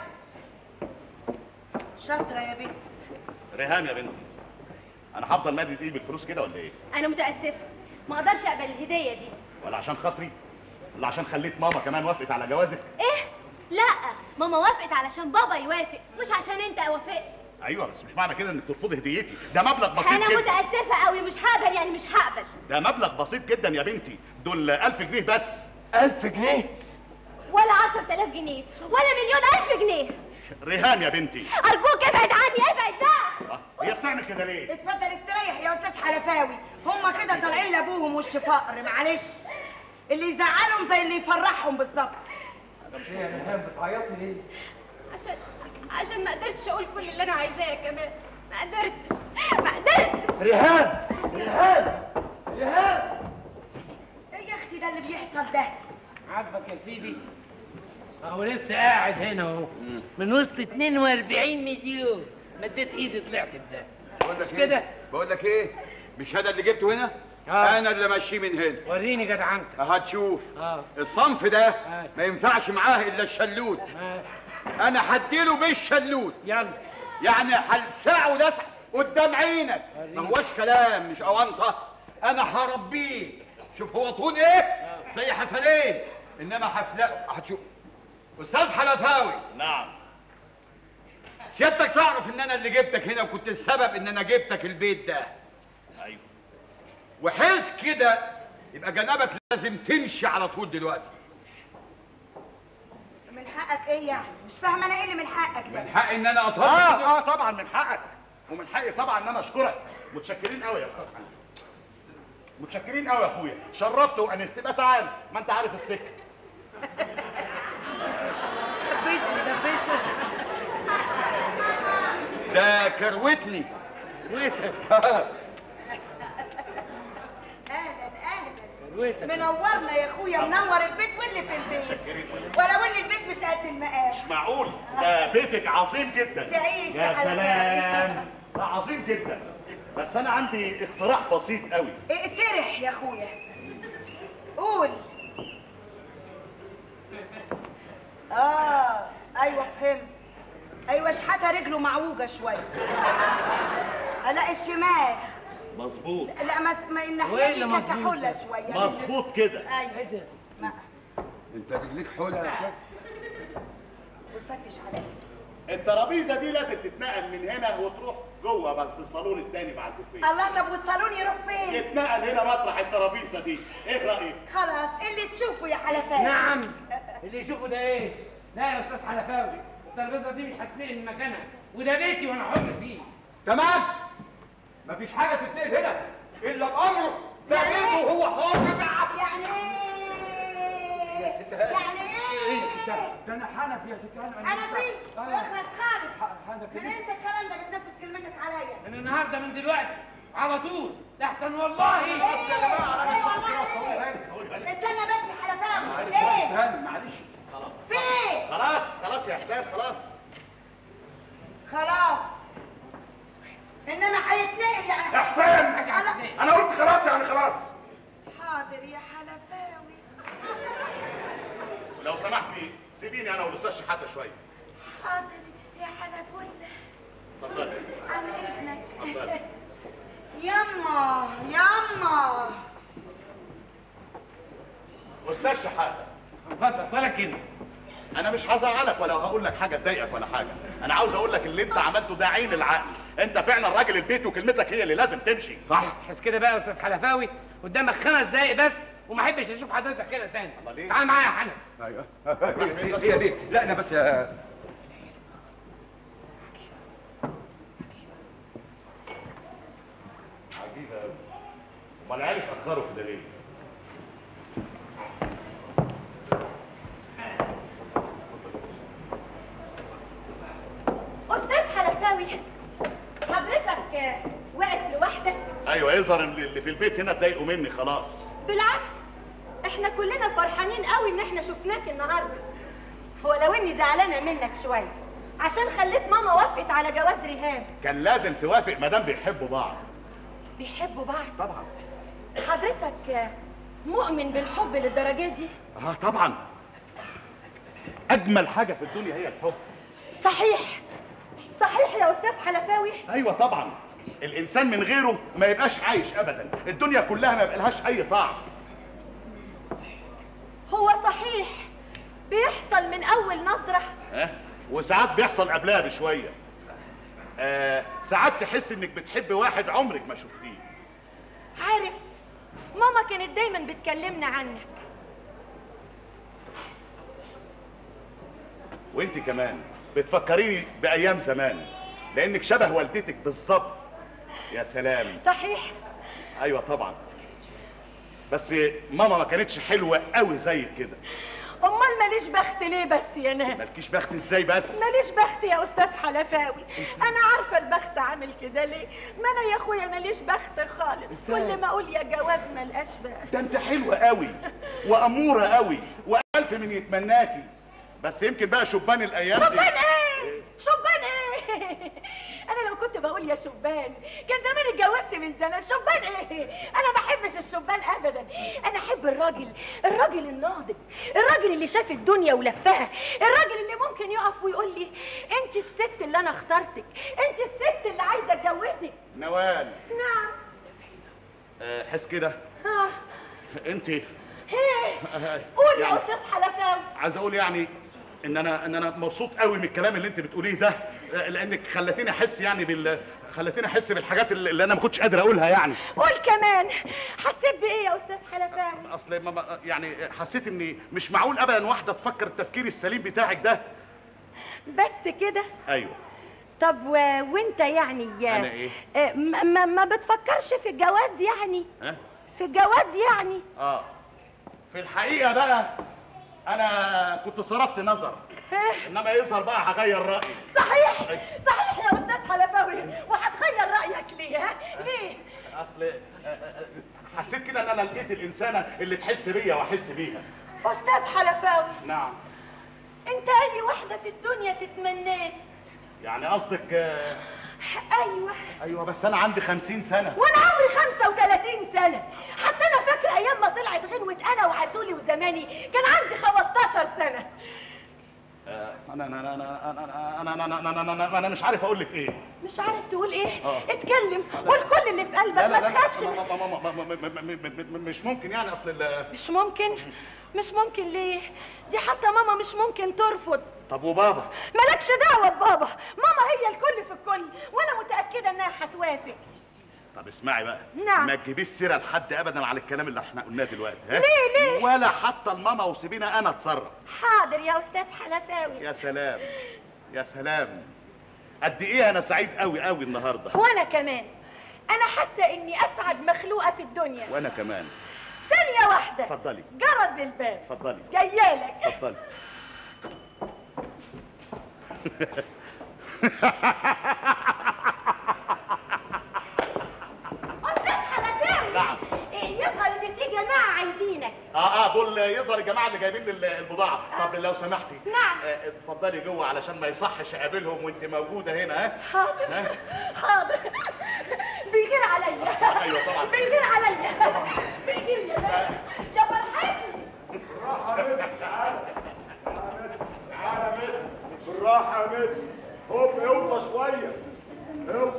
شاطره يا بنت ريهام يا بنتي انا هفضل مادي ايدي بالفلوس كده ولا ايه انا متاسفه ما اقدرش اقبل الهديه دي ولا عشان خاطري ولا عشان خليت ماما كمان وافقت على جوازك ايه لا ماما وافقت علشان بابا يوافق مش عشان انت وافقت ايوه بس مش معنى كده انك ترفضي هديتي ده مبلغ بسيط انا جدا متاسفه قوي مش هقبل يعني مش هقبل ده مبلغ بسيط جدا يا بنتي دول 1000 جنيه بس ألف جنيه ولا 10000 جنيه ولا مليون الف جنيه ريهام يا بنتي ارجوك ابعد عني ابعد بقى آه، هي بتعمل كده ليه اتفضل استريح يا استاذ حلفاوي هما كده طالعين لابوهم وش فقر معلش اللي يزعلهم زي اللي يفرحهم بالظبط ايه يا ريهام بتعيطي ليه؟ عشان عشان ما قدرتش اقول كل اللي انا عايزاه يا كمان ما قدرتش ما قدرتش ريهام ريهام ريهام ايه يا اختي ده اللي بيحصل ده عاجبك يا سيدي اهو لسه قاعد هنا اهو من وسط 42 مليون مديت ايدي طلعت بده بقول لك مش كده؟ ايه بقول لك ايه مش هذا اللي جبته هنا آه. انا اللي ماشيه من هنا وريني جدعنتك هتشوف اه الصنف ده آه. ما ينفعش معاه الا الشلوت آه. انا هديله بالشلوت يلا يعني هلسعه لسع قدام عينك ما هوش كلام مش اونطه انا هربيه شوف هو طول ايه زي حسنين انما هفلقه هتشوف استاذ حلفاوي نعم سيادتك تعرف ان انا اللي جبتك هنا وكنت السبب ان انا جبتك البيت ده ايوه وحس كده يبقى جنابك لازم تمشي على طول دلوقتي من حقك ايه يعني مش فاهمه انا ايه اللي من حقك ده من حقي ان انا اطلع اه اه طبعا من حقك ومن حقي طبعا ان انا اشكرك متشكرين قوي يا استاذ حنان متشكرين قوي يا اخويا شرفت وانست بقى تعال ما انت عارف السكه دبسني دبسني ده كروتني اهلا اهلا كروتك منورنا يا اخويا منور البيت واللي في البيت ولو ان البيت مش قد المقام مش معقول ده بيتك عظيم جدا تعيش يا يا حلاوة. سلام ده عظيم جدا بس انا عندي اقتراح بسيط قوي اقترح يا اخويا قول اه ايوه فهمت ايوه شحاتة رجله معوجة شوية لا الشمال مظبوط لا ما ما وين الناحية اللي دي مظبوط كحولة ده؟ شوية مظبوط كده ايوه ما انت رجليك حوله يا شيخ وتفتش عليا الترابيزه دي لازم تتنقل من هنا وتروح جوه بس في الصالون التاني بعد البوفيه الله طب والصالون يروح فين؟ يتنقل هنا مطرح الترابيزه دي ايه رايك خلاص اللي تشوفه يا حلفات نعم اللي يشوفه ده ايه لا يا استاذ حلفاوي الترابيزه دي مش هتنقل من مكانها وده بيتي وانا حر فيه تمام مفيش حاجه تتنقل هنا الا بامره ده يعني بيته إيه؟ وهو حر بقى يعني ايه؟ يعني ايه؟ ده انا حنف يا ست هانم انا فين؟ واخرج خالص حنف من انت الكلام ده بتنفذ كلمتك عليا من النهارده من دلوقتي على طول لحسن والله ايه ايه والله استنى بس يا حلفاوي ايه؟ معلش فين؟ خلاص خلاص يا حساب خلاص خلاص انما هيتنقل يعني يا حسام أنا- انا قلت خلاص يعني خلاص حاضر يا حلفاوي لو سمحتي سيبيني انا والاستاذ شحاته شويه حاضر يا حلفوله اتفضلي عن اذنك اتفضلي. يما يما استاذ شحاته اتفضل ولا كلمه انا مش هزعلك ولا هقول لك حاجه تضايقك ولا حاجه انا عاوز اقول لك اللي انت عملته ده عين العقل انت فعلا راجل البيت وكلمتك هي اللي لازم تمشي صح حس كده بقى يا استاذ حلفاوي قدامك خمس دقايق بس وما احبش اشوف حضرتك كده تاني أمال إيه؟ تعال معايا يا حنف ايوه هي دي لا انا بس يا عجيبه قوي امال العيال اتاخروا كده ليه استاذ حلفاوي حضرتك واقف لوحدك ايوه يظهر إن اللي في البيت هنا اتضايقوا مني خلاص بالعكس احنا كلنا فرحانين قوي ان احنا شفناك النهارده ولو اني زعلانه منك شويه عشان خليت ماما وافقت على جواز ريهام كان لازم توافق ما دام بيحبوا بعض بيحبوا بعض طبعا حضرتك مؤمن بالحب للدرجه دي اه طبعا اجمل حاجه في الدنيا هي الحب صحيح صحيح يا استاذ حلفاوي ايوه طبعا الانسان من غيره ما يبقاش عايش ابدا الدنيا كلها ما يبقالهاش اي طعم هو صحيح بيحصل من اول نظره ها وساعات بيحصل قبلها بشويه آه ساعات تحس انك بتحب واحد عمرك ما شفتيه عارف ماما كانت دايما بتكلمنا عنك وانت كمان بتفكريني بايام زمان لانك شبه والدتك بالظبط يا سلام صحيح ايوه طبعا بس ماما ما كانتش حلوه قوي زي كده امال ماليش بخت ليه بس يا ناس مالكيش بخت ازاي بس ماليش بخت يا استاذ حلفاوي انا عارفه البخت عامل كده ليه ما انا يا اخويا ماليش بخت خالص إزاي؟ كل ما اقول يا جواز ملقاش بقى ده انت حلوه قوي واموره قوي والف من يتمناكي بس يمكن بقى شبان الايام دي شبان ايه شبان ايه انا لو كنت بقول يا شبان كان زمان اتجوزت من زمان شبان ايه انا ما بحبش الشبان ابدا انا احب الراجل الراجل الناضج الراجل اللي شاف الدنيا ولفها الراجل اللي ممكن يقف ويقول لي انت الست اللي انا اخترتك انت الست اللي عايزه اتجوزك نوال نعم آه، حس كده ها انت هيه قول يا يعني- استاذ حلفاوي عايز اقول يعني ان انا ان انا مبسوط قوي من الكلام اللي انت بتقوليه ده آه، لانك خلتيني احس يعني بال خلتيني احس بالحاجات اللي اللي انا ما كنتش قادر اقولها يعني قول كمان حسيت بايه يا استاذ حلفاوي اصل ما- ما يعني حسيت اني مش معقول ابدا واحده تفكر التفكير السليم بتاعك ده بس كده ايوه طب و... وانت يعني أنا إيه؟ آه، ما, ما, ما بتفكرش في الجواز يعني ها في الجواز يعني اه في الحقيقه بقى انا كنت صرفت نظر آه، انما يظهر بقى هغير رايي صحيح صحيح يا استاذ حلفاوي وهتغير رايك ليه ها ليه اصل آه، آه، حسيت كده ان انا لقيت الانسانه اللي تحس بيا واحس بيها استاذ حلفاوي نعم انت اي واحده في الدنيا تتمناه يعني قصدك آه، ايوه ايوه بس انا عندي خمسين سنه وانا عمري 35 سنه حتى انا فاكره ايام ما طلعت غنوه انا وعسولي وزماني كان عندي 15 سنه آه، انا انا انا انا انا انا انا انا انا انا انا مش عارف اقول لك ايه مش عارف تقول ايه آه. اتكلم قول كل اللي في قلبك لا ما لا لا تخافش ما- ما- ما- ما- ما- ما- ما- ما- ما- مش ممكن يعني اصل ال- مش ممكن مش ممكن ليه دي حتى ماما مش ممكن ترفض طب وبابا مالكش دعوه ببابا ماما هي الكل في الكل وانا متاكده انها هتوافق طب اسمعي بقى نعم. ما تجيبيش سيره لحد ابدا على الكلام اللي احنا قلناه دلوقتي ها ليه- ليه؟ ولا حتى الماما وسيبينا انا اتصرف حاضر يا استاذ حلفاوي يا سلام يا سلام قد ايه انا سعيد قوي قوي النهارده وانا كمان انا حاسه اني اسعد مخلوقه في الدنيا وانا كمان ثانيه واحده اتفضلي جرس الباب اتفضلي جايالك اتفضلي استاذ حلفاوي نعم. إيه، يظهر ان في جماعه عايزينك اه اه دول يظهر الجماعه اللي جايبين ال- البضاعه طب لو سمحتي نعم. آه، اتفضلي جوه علشان ما يصحش اقابلهم وانت موجوده هنا ها حاضر ها؟ حاضر بيغير عليا أيوة طبعا. بيغير عليا بيغير يا ناس. يا فرحتي بالراحة يا متر هوب اوطى شوية اوطى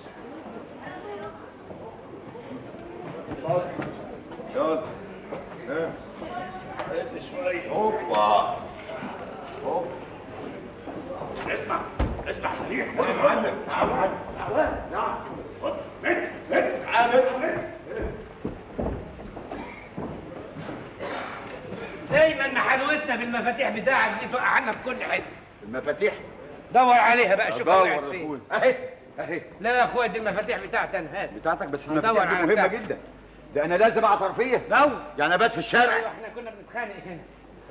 يلا ها هد شويه هوبا هوب اسمع اسمع سريع يا معلم تعال نعم مت مت تعال دايما محلوتنا بالمفاتيح بتاعك دي توقع عنا في كل حته المفاتيح دور عليها بقى شوف ادور وقعت يا فين اخويا اهي اهي لا يا اخويا دي المفاتيح بتاعتي انا هات بتاعتك بس هدور المفاتيح دي على مهمه بتاعتي. جدا ده انا لازم اعطر فيه لو يعني ابات في الشارع ايوه احنا كنا بنتخانق هنا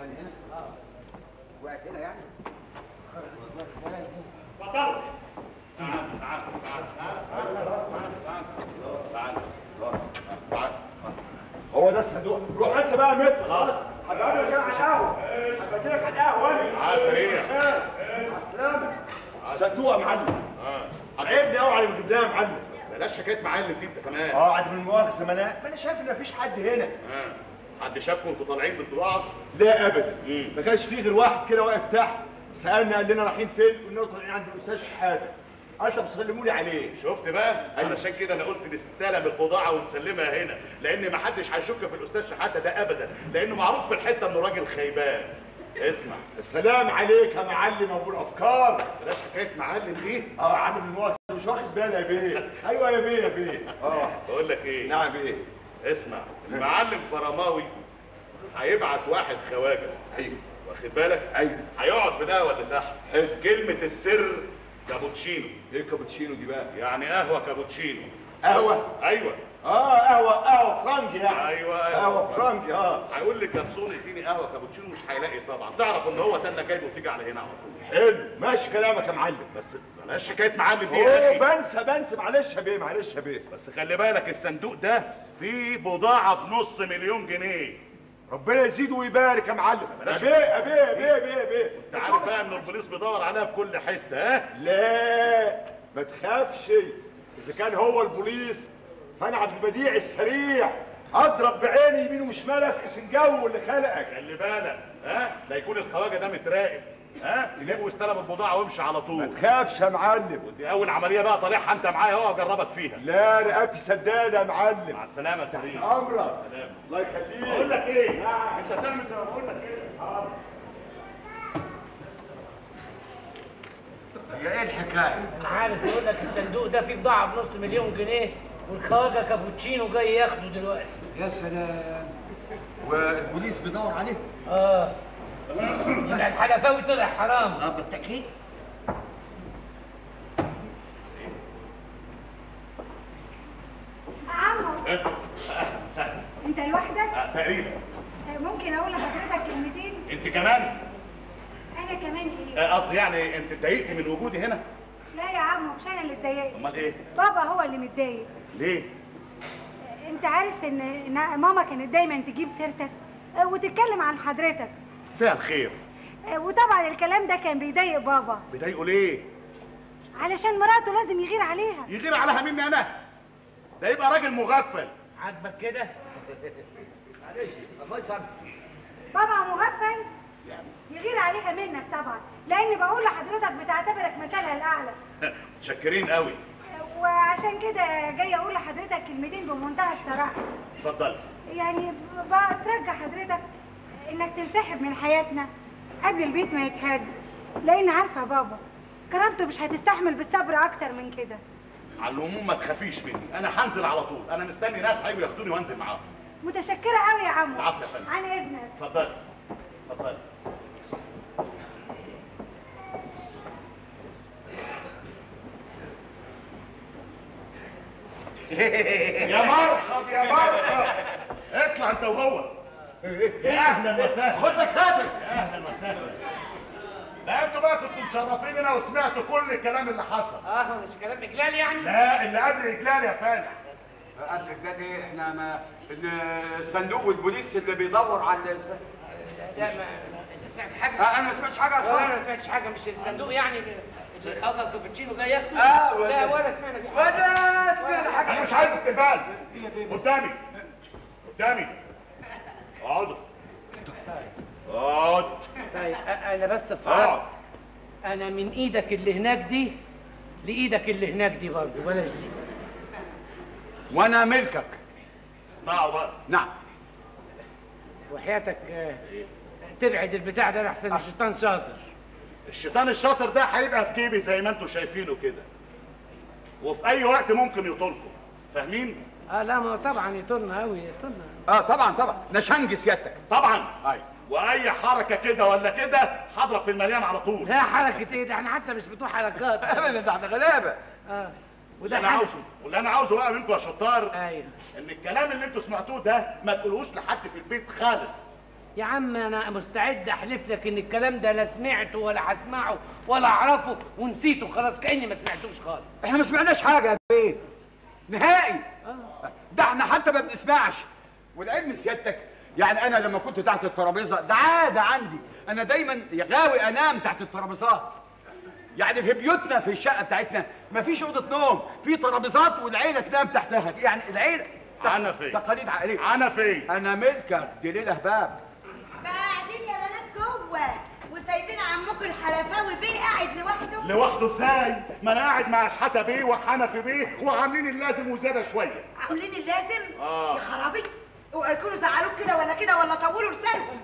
وقت هنا يعني هو ده الصندوق روح انت بقى مت خلاص هبقى لك على القهوه هبقى لك على القهوه تعال سريع سلام صندوق يا معلم عيبني قوي على اللي قدام يا معلم بلاش حكايه معلم دي انت كمان اه عاد من المؤاخذه ما انا ما انا شايف ان مفيش حد هنا آه. حد شافكم انتوا طالعين بالطباعه لا ابدا مم. ما كانش فيه غير واحد كده واقف تحت سالنا قال لنا رايحين فين قلنا له طالعين عند الاستاذ شحاته قال طب سلموا لي عليه شفت بقى أيوة. علشان كده انا قلت نستلم البضاعه ونسلمها هنا لان ما حدش هيشك في الاستاذ شحاته ده ابدا لانه معروف في الحته انه راجل خيبان اسمع السلام عليك يا معلم ابو الافكار بلاش حكايه معلم دي اه عامل المؤاخذه مش واخد بالي يا بيه ايوه يا بيه يا بيه اه بقول لك ايه نعم بيه اسمع المعلم فرماوي هيبعت واحد خواجه ايوه واخد بالك ايوه هيقعد في ده ولا تحت حلو. كلمه السر كابوتشينو ايه كابتشينو دي بقى يعني قهوه كابوتشينو قهوه ايوه اه قهوه قهوه فرنجي يعني ايوه ايوه قهوه فرنجي اه هيقول لي كبسون اديني قهوه كابوتشينو مش هيلاقي طبعا تعرف ان هو تنى جايبه وتيجي على هنا على طول حلو ماشي كلامك يا معلم بس بلاش حكايه معلم دي يا اوه اخي بنسى بنسى معلش يا بيه معلش يا بيه بس خلي بالك الصندوق ده فيه بضاعه بنص مليون جنيه ربنا يزيد ويبارك يا معلم يا بلاش. بيه يا بيه يا بيه يا بيه يا بيه انت عارف بقى ان البوليس بيدور عليها في كل حته ها لا ما تخافش اذا كان هو البوليس فانا عبد البديع السريع اضرب بعيني يمين وشمال افقس الجو اللي خلقك خلي بالك ها لا يكون الخواجه ده متراقب ها يجيب واستلم البضاعه وامشي على ما طول تخافش يا معلم دي اول عمليه بقى طالعها انت معايا اهو اجربك فيها لا رقبتي سداده يا معلم مع السلامه يا سليم امرك سلام. الله يخليك بقول لك ايه انت تعمل زي ما بقول لك كده هي ايه الحكايه انا عارف يقول لك الصندوق ده فيه بضاعه بنص مليون جنيه والخواجه كابوتشينو جاي ياخده دلوقتي يا سلام والبوليس بيدور عليه اه يبقى الحلفاوي طلع حرام اه بالتاكيد عمو اهلا وسهلا انت لوحدك آه، تقريبا آه، ممكن اقول لحضرتك كلمتين انت كمان انا كمان ايه آه، قصدي يعني انت اتضايقتي من وجودي هنا لا يا عمو مش انا اللي اتضايقت امال ايه بابا هو اللي متضايق ليه آه، انت عارف ان إن ماما كانت دايما تجيب سيرتك آه، وتتكلم عن حضرتك فيها الخير آه، وطبعا الكلام ده كان بيضايق بابا بيضايقوا ليه علشان مراته لازم يغير عليها يغير عليها مني انا ده يبقى راجل مغفل عاجبك كده معلش الله يسامحك بابا مغفل يغير عليها منك طبعا لان بقول لحضرتك بتعتبرك مثلها الاعلى متشكرين قوي آه، وعشان كده جاي اقول لحضرتك كلمتين بمنتهى الصراحه اتفضل يعني بقى ترجع حضرتك انك تنسحب من حياتنا قبل البيت ما يتهد لان عارفه يا بابا كرامته مش هتستحمل بالصبر اكتر من كده على العموم ما تخافيش مني انا هنزل على طول انا مستني ناس هيجوا ياخدوني وانزل معاهم متشكره قوي يا عمو العفو يا فندم. عن اذنك اتفضل اتفضل يا مرحب يا مرحب اطلع انت وهو يا اهلا وسهلا خد لك ساتر يا اهلا وسهلا لا انتوا بقى كنتوا مشرفيننا وسمعتوا كل الكلام اللي حصل اه مش كلام اجلال يعني لا اللي قبل اجلال يا فالح قبلك ده ايه احنا ما الصندوق والبوليس اللي بيدور على لا ما انت سمعت حاجه آه، انا ما سمعتش حاجه ولا انا خالص ما سمعتش حاجه مش الصندوق يعني اللي الخواجه كابتشينو جاي ياخده آه، ولا- لا ولا سمعنا فيه ولا سمعنا حاجه انا مش عايز استقبال قدامي قدامي اقعد اقعد طيب أ- انا بس في اقعد عرض. انا من ايدك اللي هناك دي لايدك اللي هناك دي برضه بلاش دي وانا ملكك اسمعوا بقى نعم وحياتك آه، تبعد البتاع ده لحسن الشيطان شاطر الشيطان الشاطر ده هيبقى في جيبي زي ما انتوا شايفينه كده وفي اي وقت ممكن يطولكم فاهمين اه لا ما هو طبعا يطولنا قوي يطولنا اه طبعا طبعا نشنج سيادتك طبعا اي واي حركه كده ولا كده هضرب في المليان على طول لا حركة ايه ده احنا حتى مش بتوع حركات ابدا ده احنا غلابه اه واللي وده انا حل. عاوزه واللي انا عاوزه بقى منكم يا شطار ايوه ان الكلام اللي انتوا سمعتوه ده ما تقولوش لحد في البيت خالص يا عم انا مستعد احلف لك ان الكلام ده لا سمعته ولا هسمعه ولا اعرفه ونسيته خلاص كاني ما سمعتوش خالص احنا ما سمعناش حاجه يا بيه نهائي ده احنا حتى ما بنسمعش والعلم سيادتك يعني انا لما كنت تحت الترابيزه ده عاده عندي انا دايما غاوي انام تحت الترابيزات يعني في بيوتنا في الشقه بتاعتنا مفيش اوضه نوم في ترابيزات والعيله تنام تحتها يعني العيله حنفي. تقاليد عائليه حنفي انا ملكك دي ليله هباب قاعدين يا بنات جوه وسايبين عمكم الحلفاوي بيه قاعد لوحده لوحده ازاي ما انا قاعد مع شحاته بيه وحنفي بيه وعاملين اللازم وزياده شويه عاملين اللازم آه. يا خرابي اوعى يكونوا زعلوك كده ولا كده ولا طولوا لسانهم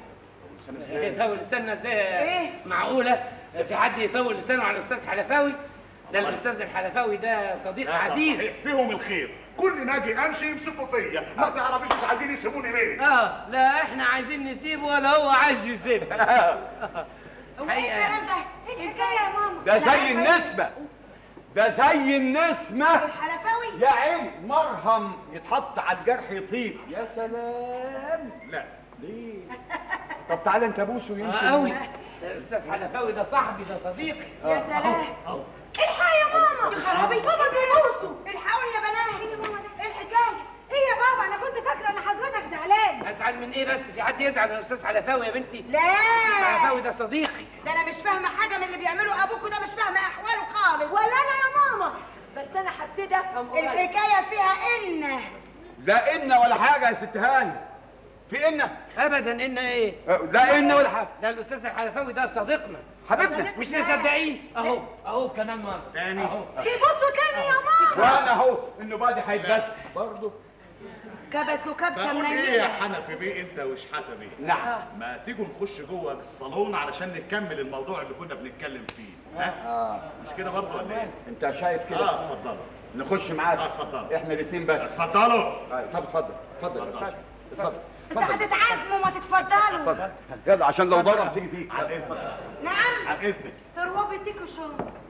يطول لساننا ازاي إيه؟ معقوله في حد يطول لسانه على الاستاذ حلفاوي ده الاستاذ الحلفاوي ده صديق عزيز صحيح، فيهم الخير كل ما اجي امشي يمسكوا فيا ما تعرفيش مش عايزين يسيبوني ليه اه لا احنا عايزين نسيبه ولا هو عايز يسيبنا هو ايه حقيقة يعني. الكلام ده؟ ايه الحكايه يا ماما؟ ده لا، زي النسمه ده زي النسمه الحلفاوي يا عين مرهم يتحط على الجرح يطيب يا سلام لا ليه طب تعالى انت بوسه اه يمكن قوي الاستاذ حلفاوي ده صاحبي ده صديقي يا سلام الحق يا ماما يا خرابي بابا بيبوسوا الحقوا يا بنات ايه يا ماما ده؟ ايه الحكايه؟ ايه يا بابا انا كنت فاكره ان حضرتك زعلان ازعل من ايه بس في حد يزعل من الاستاذ حلفاوي يا بنتي لا حلفاوي ده صديقي ده انا مش فاهمه حاجه من اللي بيعمله ابوكوا ده مش فاهمه احواله خالص ولا انا يا ماما بس انا هبتدي افهم الحكايه فيها ان لا إن ولا حاجة يا ست هاني في إن ابدا ان ايه لا إن ولا حاجة ده الاستاذ الحلفاوي ده صديقنا حبيبنا مش مصدقين اهو اهو كمان مره تاني. اهو بيبصوا تاني يا ماما وأنا أهو إنه بعد هيتبس برضه كبسوا كبسه بقول ايه يا منيله حنفي بيه انت وشحاته بيه نعم ما تيجوا نخش جوه الصالون علشان نكمل الموضوع اللي كنا بنتكلم فيه ها آه مش كده برضه ولا ايه أنت شايف كده اه اتفضلوا نخش معاك آه، اتفضل. إحنا الاتنين بس اتفضلوا آه، طب اتفضل اتفضل يا اتفضل. أستاذ. اتفضل انت اتفضل هتتعزموا ما تتفضلوا اتفضل يلا عشان لو ضرب تيجي فيك عن اذنك نعم عن اذنك تروى بيتيكوا شو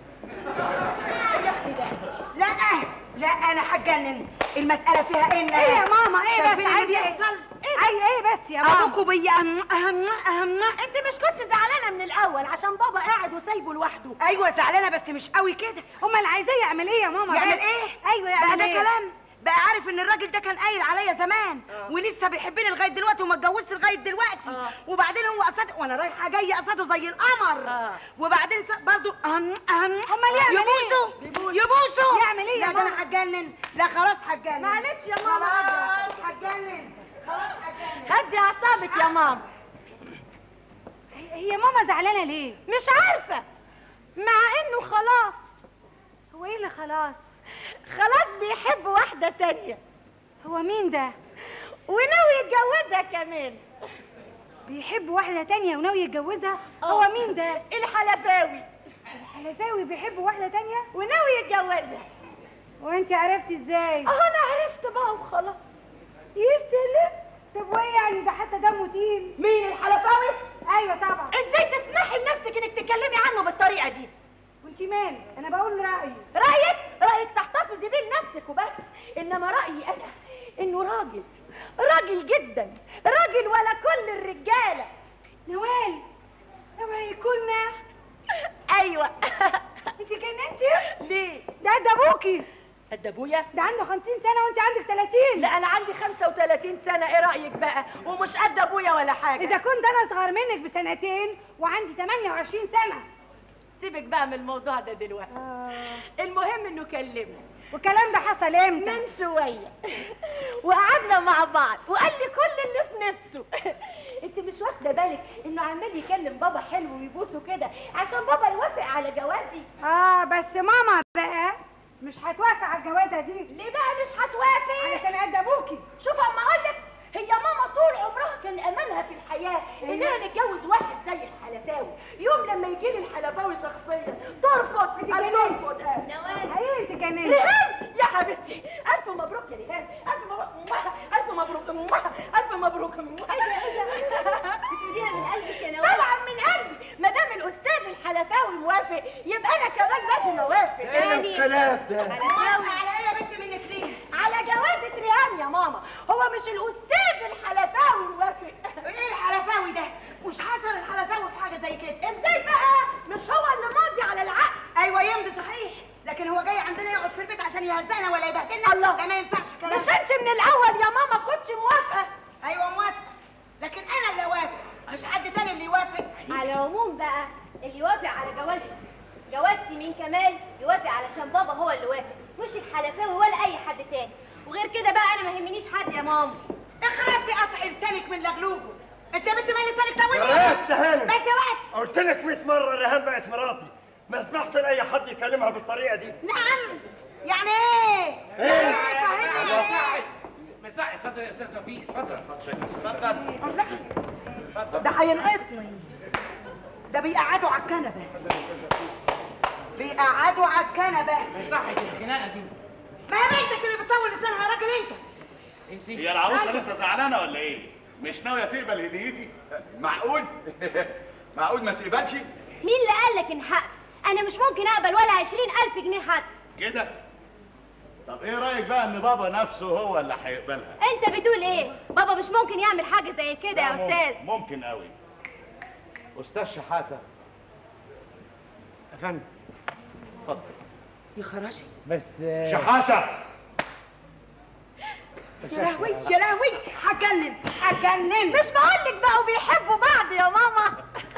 يا اختي ده لا لا انا هتجنن المساله فيها ان ايه يا ماما ايه بس شايفين اللي عايزه بيحصل ايه ايه بس يا ماما ابوكوا بي اهم اهم اهم انت مش كنت زعلانه من الاول عشان بابا قاعد وسايبه لوحده ايوه زعلانه بس مش قوي كده امال عايزاه يعمل ايه يا ماما يعمل بس؟ ايه ايوه بقى يعمل ده ايه كلام بقى عارف ان الراجل ده كان قايل عليا زمان ولسه بيحبني لغايه دلوقتي وما اتجوزش لغايه دلوقتي وبعدين هو قصد وانا رايحه جايه قصده زي القمر وبعدين س- برضو اهم اهم أمال يعمل إيه؟ يبوسوا يبوسوا يعمل إيه يا لا ده ماما؟ انا هتجنن لا خلاص هتجنن معلش يا ماما. خلاص هتجنن خلاص هتجنن هدي اعصابك يا ماما هي ماما زعلانه ليه مش عارفة مع انه خلاص هو ايه اللي خلاص خلاص بيحب واحدة تانية هو مين ده وناوي يتجوزها كمان بيحب واحده تانية وناوي يتجوزها آه. هو مين ده الحلفاوي الحلفاوي بيحب واحده تانية وناوي يتجوزها وانت عرفتي ازاي اهو انا عرفت بقى وخلاص يا سلام طب وايه يعني ده حتى دمه تقيل مين الحلفاوي ايوه طبعا ازاي تسمحي لنفسك انك تتكلمي عنه بالطريقه دي وانت مالك انا بقول رايي رايك رايك تحتفظي بيه لنفسك وبس انما رايي انا انه راجل راجل جدا راجل ولا كل الرجاله نوال اوعي يكون ايوه انت جننتي ليه ده قد ابوكي قد ابويا ده عنده 50 سنه وانت عندك 30 لا انا عندي 35 سنه ايه رايك بقى ومش قد ابويا ولا حاجه اذا كنت انا اصغر منك بسنتين وعندي 28 سنه سيبك بقى من الموضوع ده دلوقتي المهم انه كلمني والكلام ده حصل امتى من شويه وقعدنا مع بعض وقال لي كل اللي في نفسه انت مش واخده بالك انه عمال يكلم بابا حلو ويبوسه كده عشان بابا يوافق على جوازي اه بس ماما بقى مش هتوافق على الجوازه دي ليه بقى مش هتوافق علشان قد ابوكي شوف اما اقول لك هي ماما طول عمرها كان املها في الحياه اننا نتجوز واحد زي الحلفاوي يوم لما يجي لي الحلفاوي شخصيا ترفض بتتكلمي؟ ترفض نوال ايه انت كمان ريهام يا حبيبتي الف مبروك يا ريهام الف مبروك الف مبروك الف مبروك بتقوليها من قلبك يا نوال طبعا من قلبي ما دام الاستاذ الحلفاوي حلفاوي موافق يبقى انا كمان لازم اوافق ايه الكلام ده موافق على ايه يا بنت منك ليه؟ على جوازة ريهام يا ماما هو مش الاستاذ الحلفاوي موافق ايه الحلفاوي ده؟ مش حصل الحلفاوي في حاجه زي كده ازاي بقى؟ مش هو اللي ماضي على العقد ايوه يمضي صحيح لكن هو جاي عندنا يقعد في البيت عشان يهزقنا ولا يبهدلنا الله ده ما ينفعش كلام مش انت من الاول يا ماما كنت موافقه ايوه موافقه لكن انا اللي اوافق مش حد تاني اللي يوافق على العموم بقى اللي يوافق على جوازتي جوازتي من كمال يوافق علشان بابا هو اللي وافق مش الحلفاوي ولا اي حد تاني وغير كده بقى انا ما يهمنيش حد يا ماما اخرسي قطع لسانك من لغلوبه انت يا بنت ما لسانك طويل يا بنت هانم. بس وقت قلت لك 100 مره ريهام بقت مراتي ما اسمحش لاي حد يكلمها بالطريقه دي نعم يعني ايه؟ إيه؟ فهمني يعني ايه؟ مساء اتفضل يا استاذ رفيق اتفضل ده هينقصني ده بيقعدوا على الكنبه بيقعدوا على الكنبه ما يصحش الخناقه دي ما هي بنتك اللي بتطول لسانها يا راجل انت انت هي العروسه لسه زعلانه ولا ايه مش ناويه تقبل هديتي معقول معقول ما تقبلش مين اللي قال لك ان حق انا مش ممكن اقبل ولا عشرين الف جنيه حتى كده طب ايه رايك بقى ان بابا نفسه هو اللي هيقبلها انت بتقول ايه بابا مش ممكن يعمل حاجه زي كده يا لا، ممكن- استاذ ممكن قوي استاذ شحاته يا فندم اتفضل يا خراشي بس شحاته يا لهوي يا لهوي هتجنن هتجنن مش بقول لك بقوا بيحبوا بعض يا ماما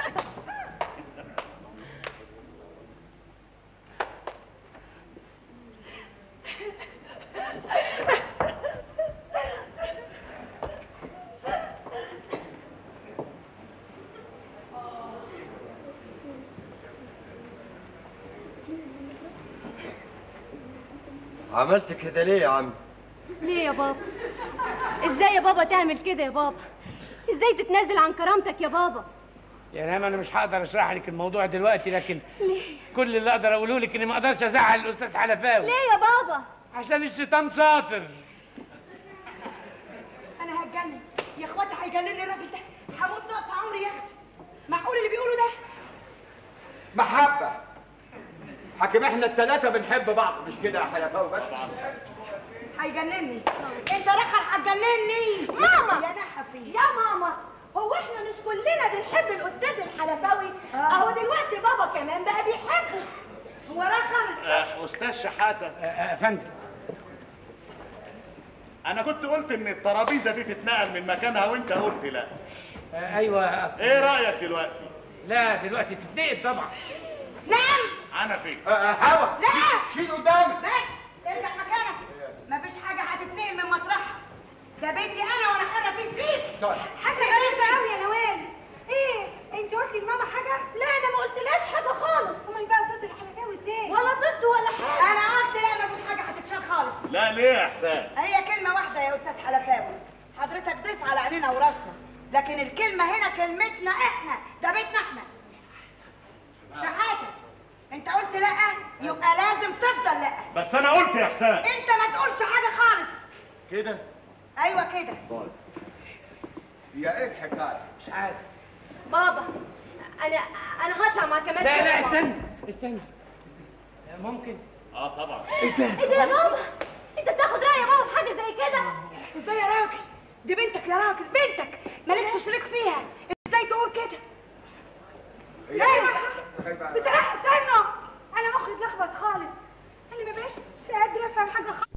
عملت كده ليه يا عم ليه يا بابا ازاي يا بابا تعمل كده يا بابا ازاي تتنازل عن كرامتك يا بابا يا نعم انا مش هقدر اشرح لك الموضوع دلوقتي لكن ليه كل اللي اقدر اقوله لك اني ما اقدرش ازعل الاستاذ حلفاوي ليه يا بابا عشان الشيطان شاطر انا هتجنن يا اخواتي هيجنني الراجل ده هموت ناقص عمري يا اختي معقول اللي بيقولوا ده محبة حكم احنا الثلاثة بنحب بعض مش كده يا حلفاوي بس هيجنني انت رخر هتجنني ماما يا نحفي يا ماما هو احنا مش كلنا بنحب الاستاذ الحلفاوي اهو دلوقتي بابا كمان بقى بيحبه هو رخر آه، استاذ شحاته يا فندم انا كنت قلت ان الترابيزه دي تتنقل من مكانها وانت قلت لا آه، ايوه ايه رايك دلوقتي لا دلوقتي تتنقل طبعا نعم انا فين هوا لا شيل قدامك بس ارجع مكانك مفيش حاجه هتتنقل من مطرحها ده بيتي انا وانا حره فيه سيب طيب حاجه غريبه قوي يا نوال ايه انت قلتي لماما حاجه لا انا ما قلتلاش حاجه خالص امال بقى ضد الحلفاوي ازاي ولا ضد ولا حاجه انا قلت لا مفيش حاجه هتتشال خالص لا ليه يا حسام هي كلمة واحدة يا أستاذ حلفاوي حضرتك ضيف على عينينا وراسنا لكن الكلمة هنا كلمتنا احنا ده بيتنا احنا شحاتة انت قلت لا يبقى لازم تفضل لا بس انا قلت يا حسام انت ما تقولش حاجة خالص كده ايوه كده يا ايه الحكاية مش عارف بابا انا انا هطلع مع كمال لا لا شوية. استنى استنى ممكن اه طبعا ايه ده يا بابا انت بتاخد راي يا بابا في حاجه زي كده ازاي يا راجل دي بنتك يا راجل بنتك مالكش شريك فيها ازاي تقول كده ايوه بصراحه استنوا انا مخي اتلخبط خالص انا ما بقاش قادره افهم حاجه خالص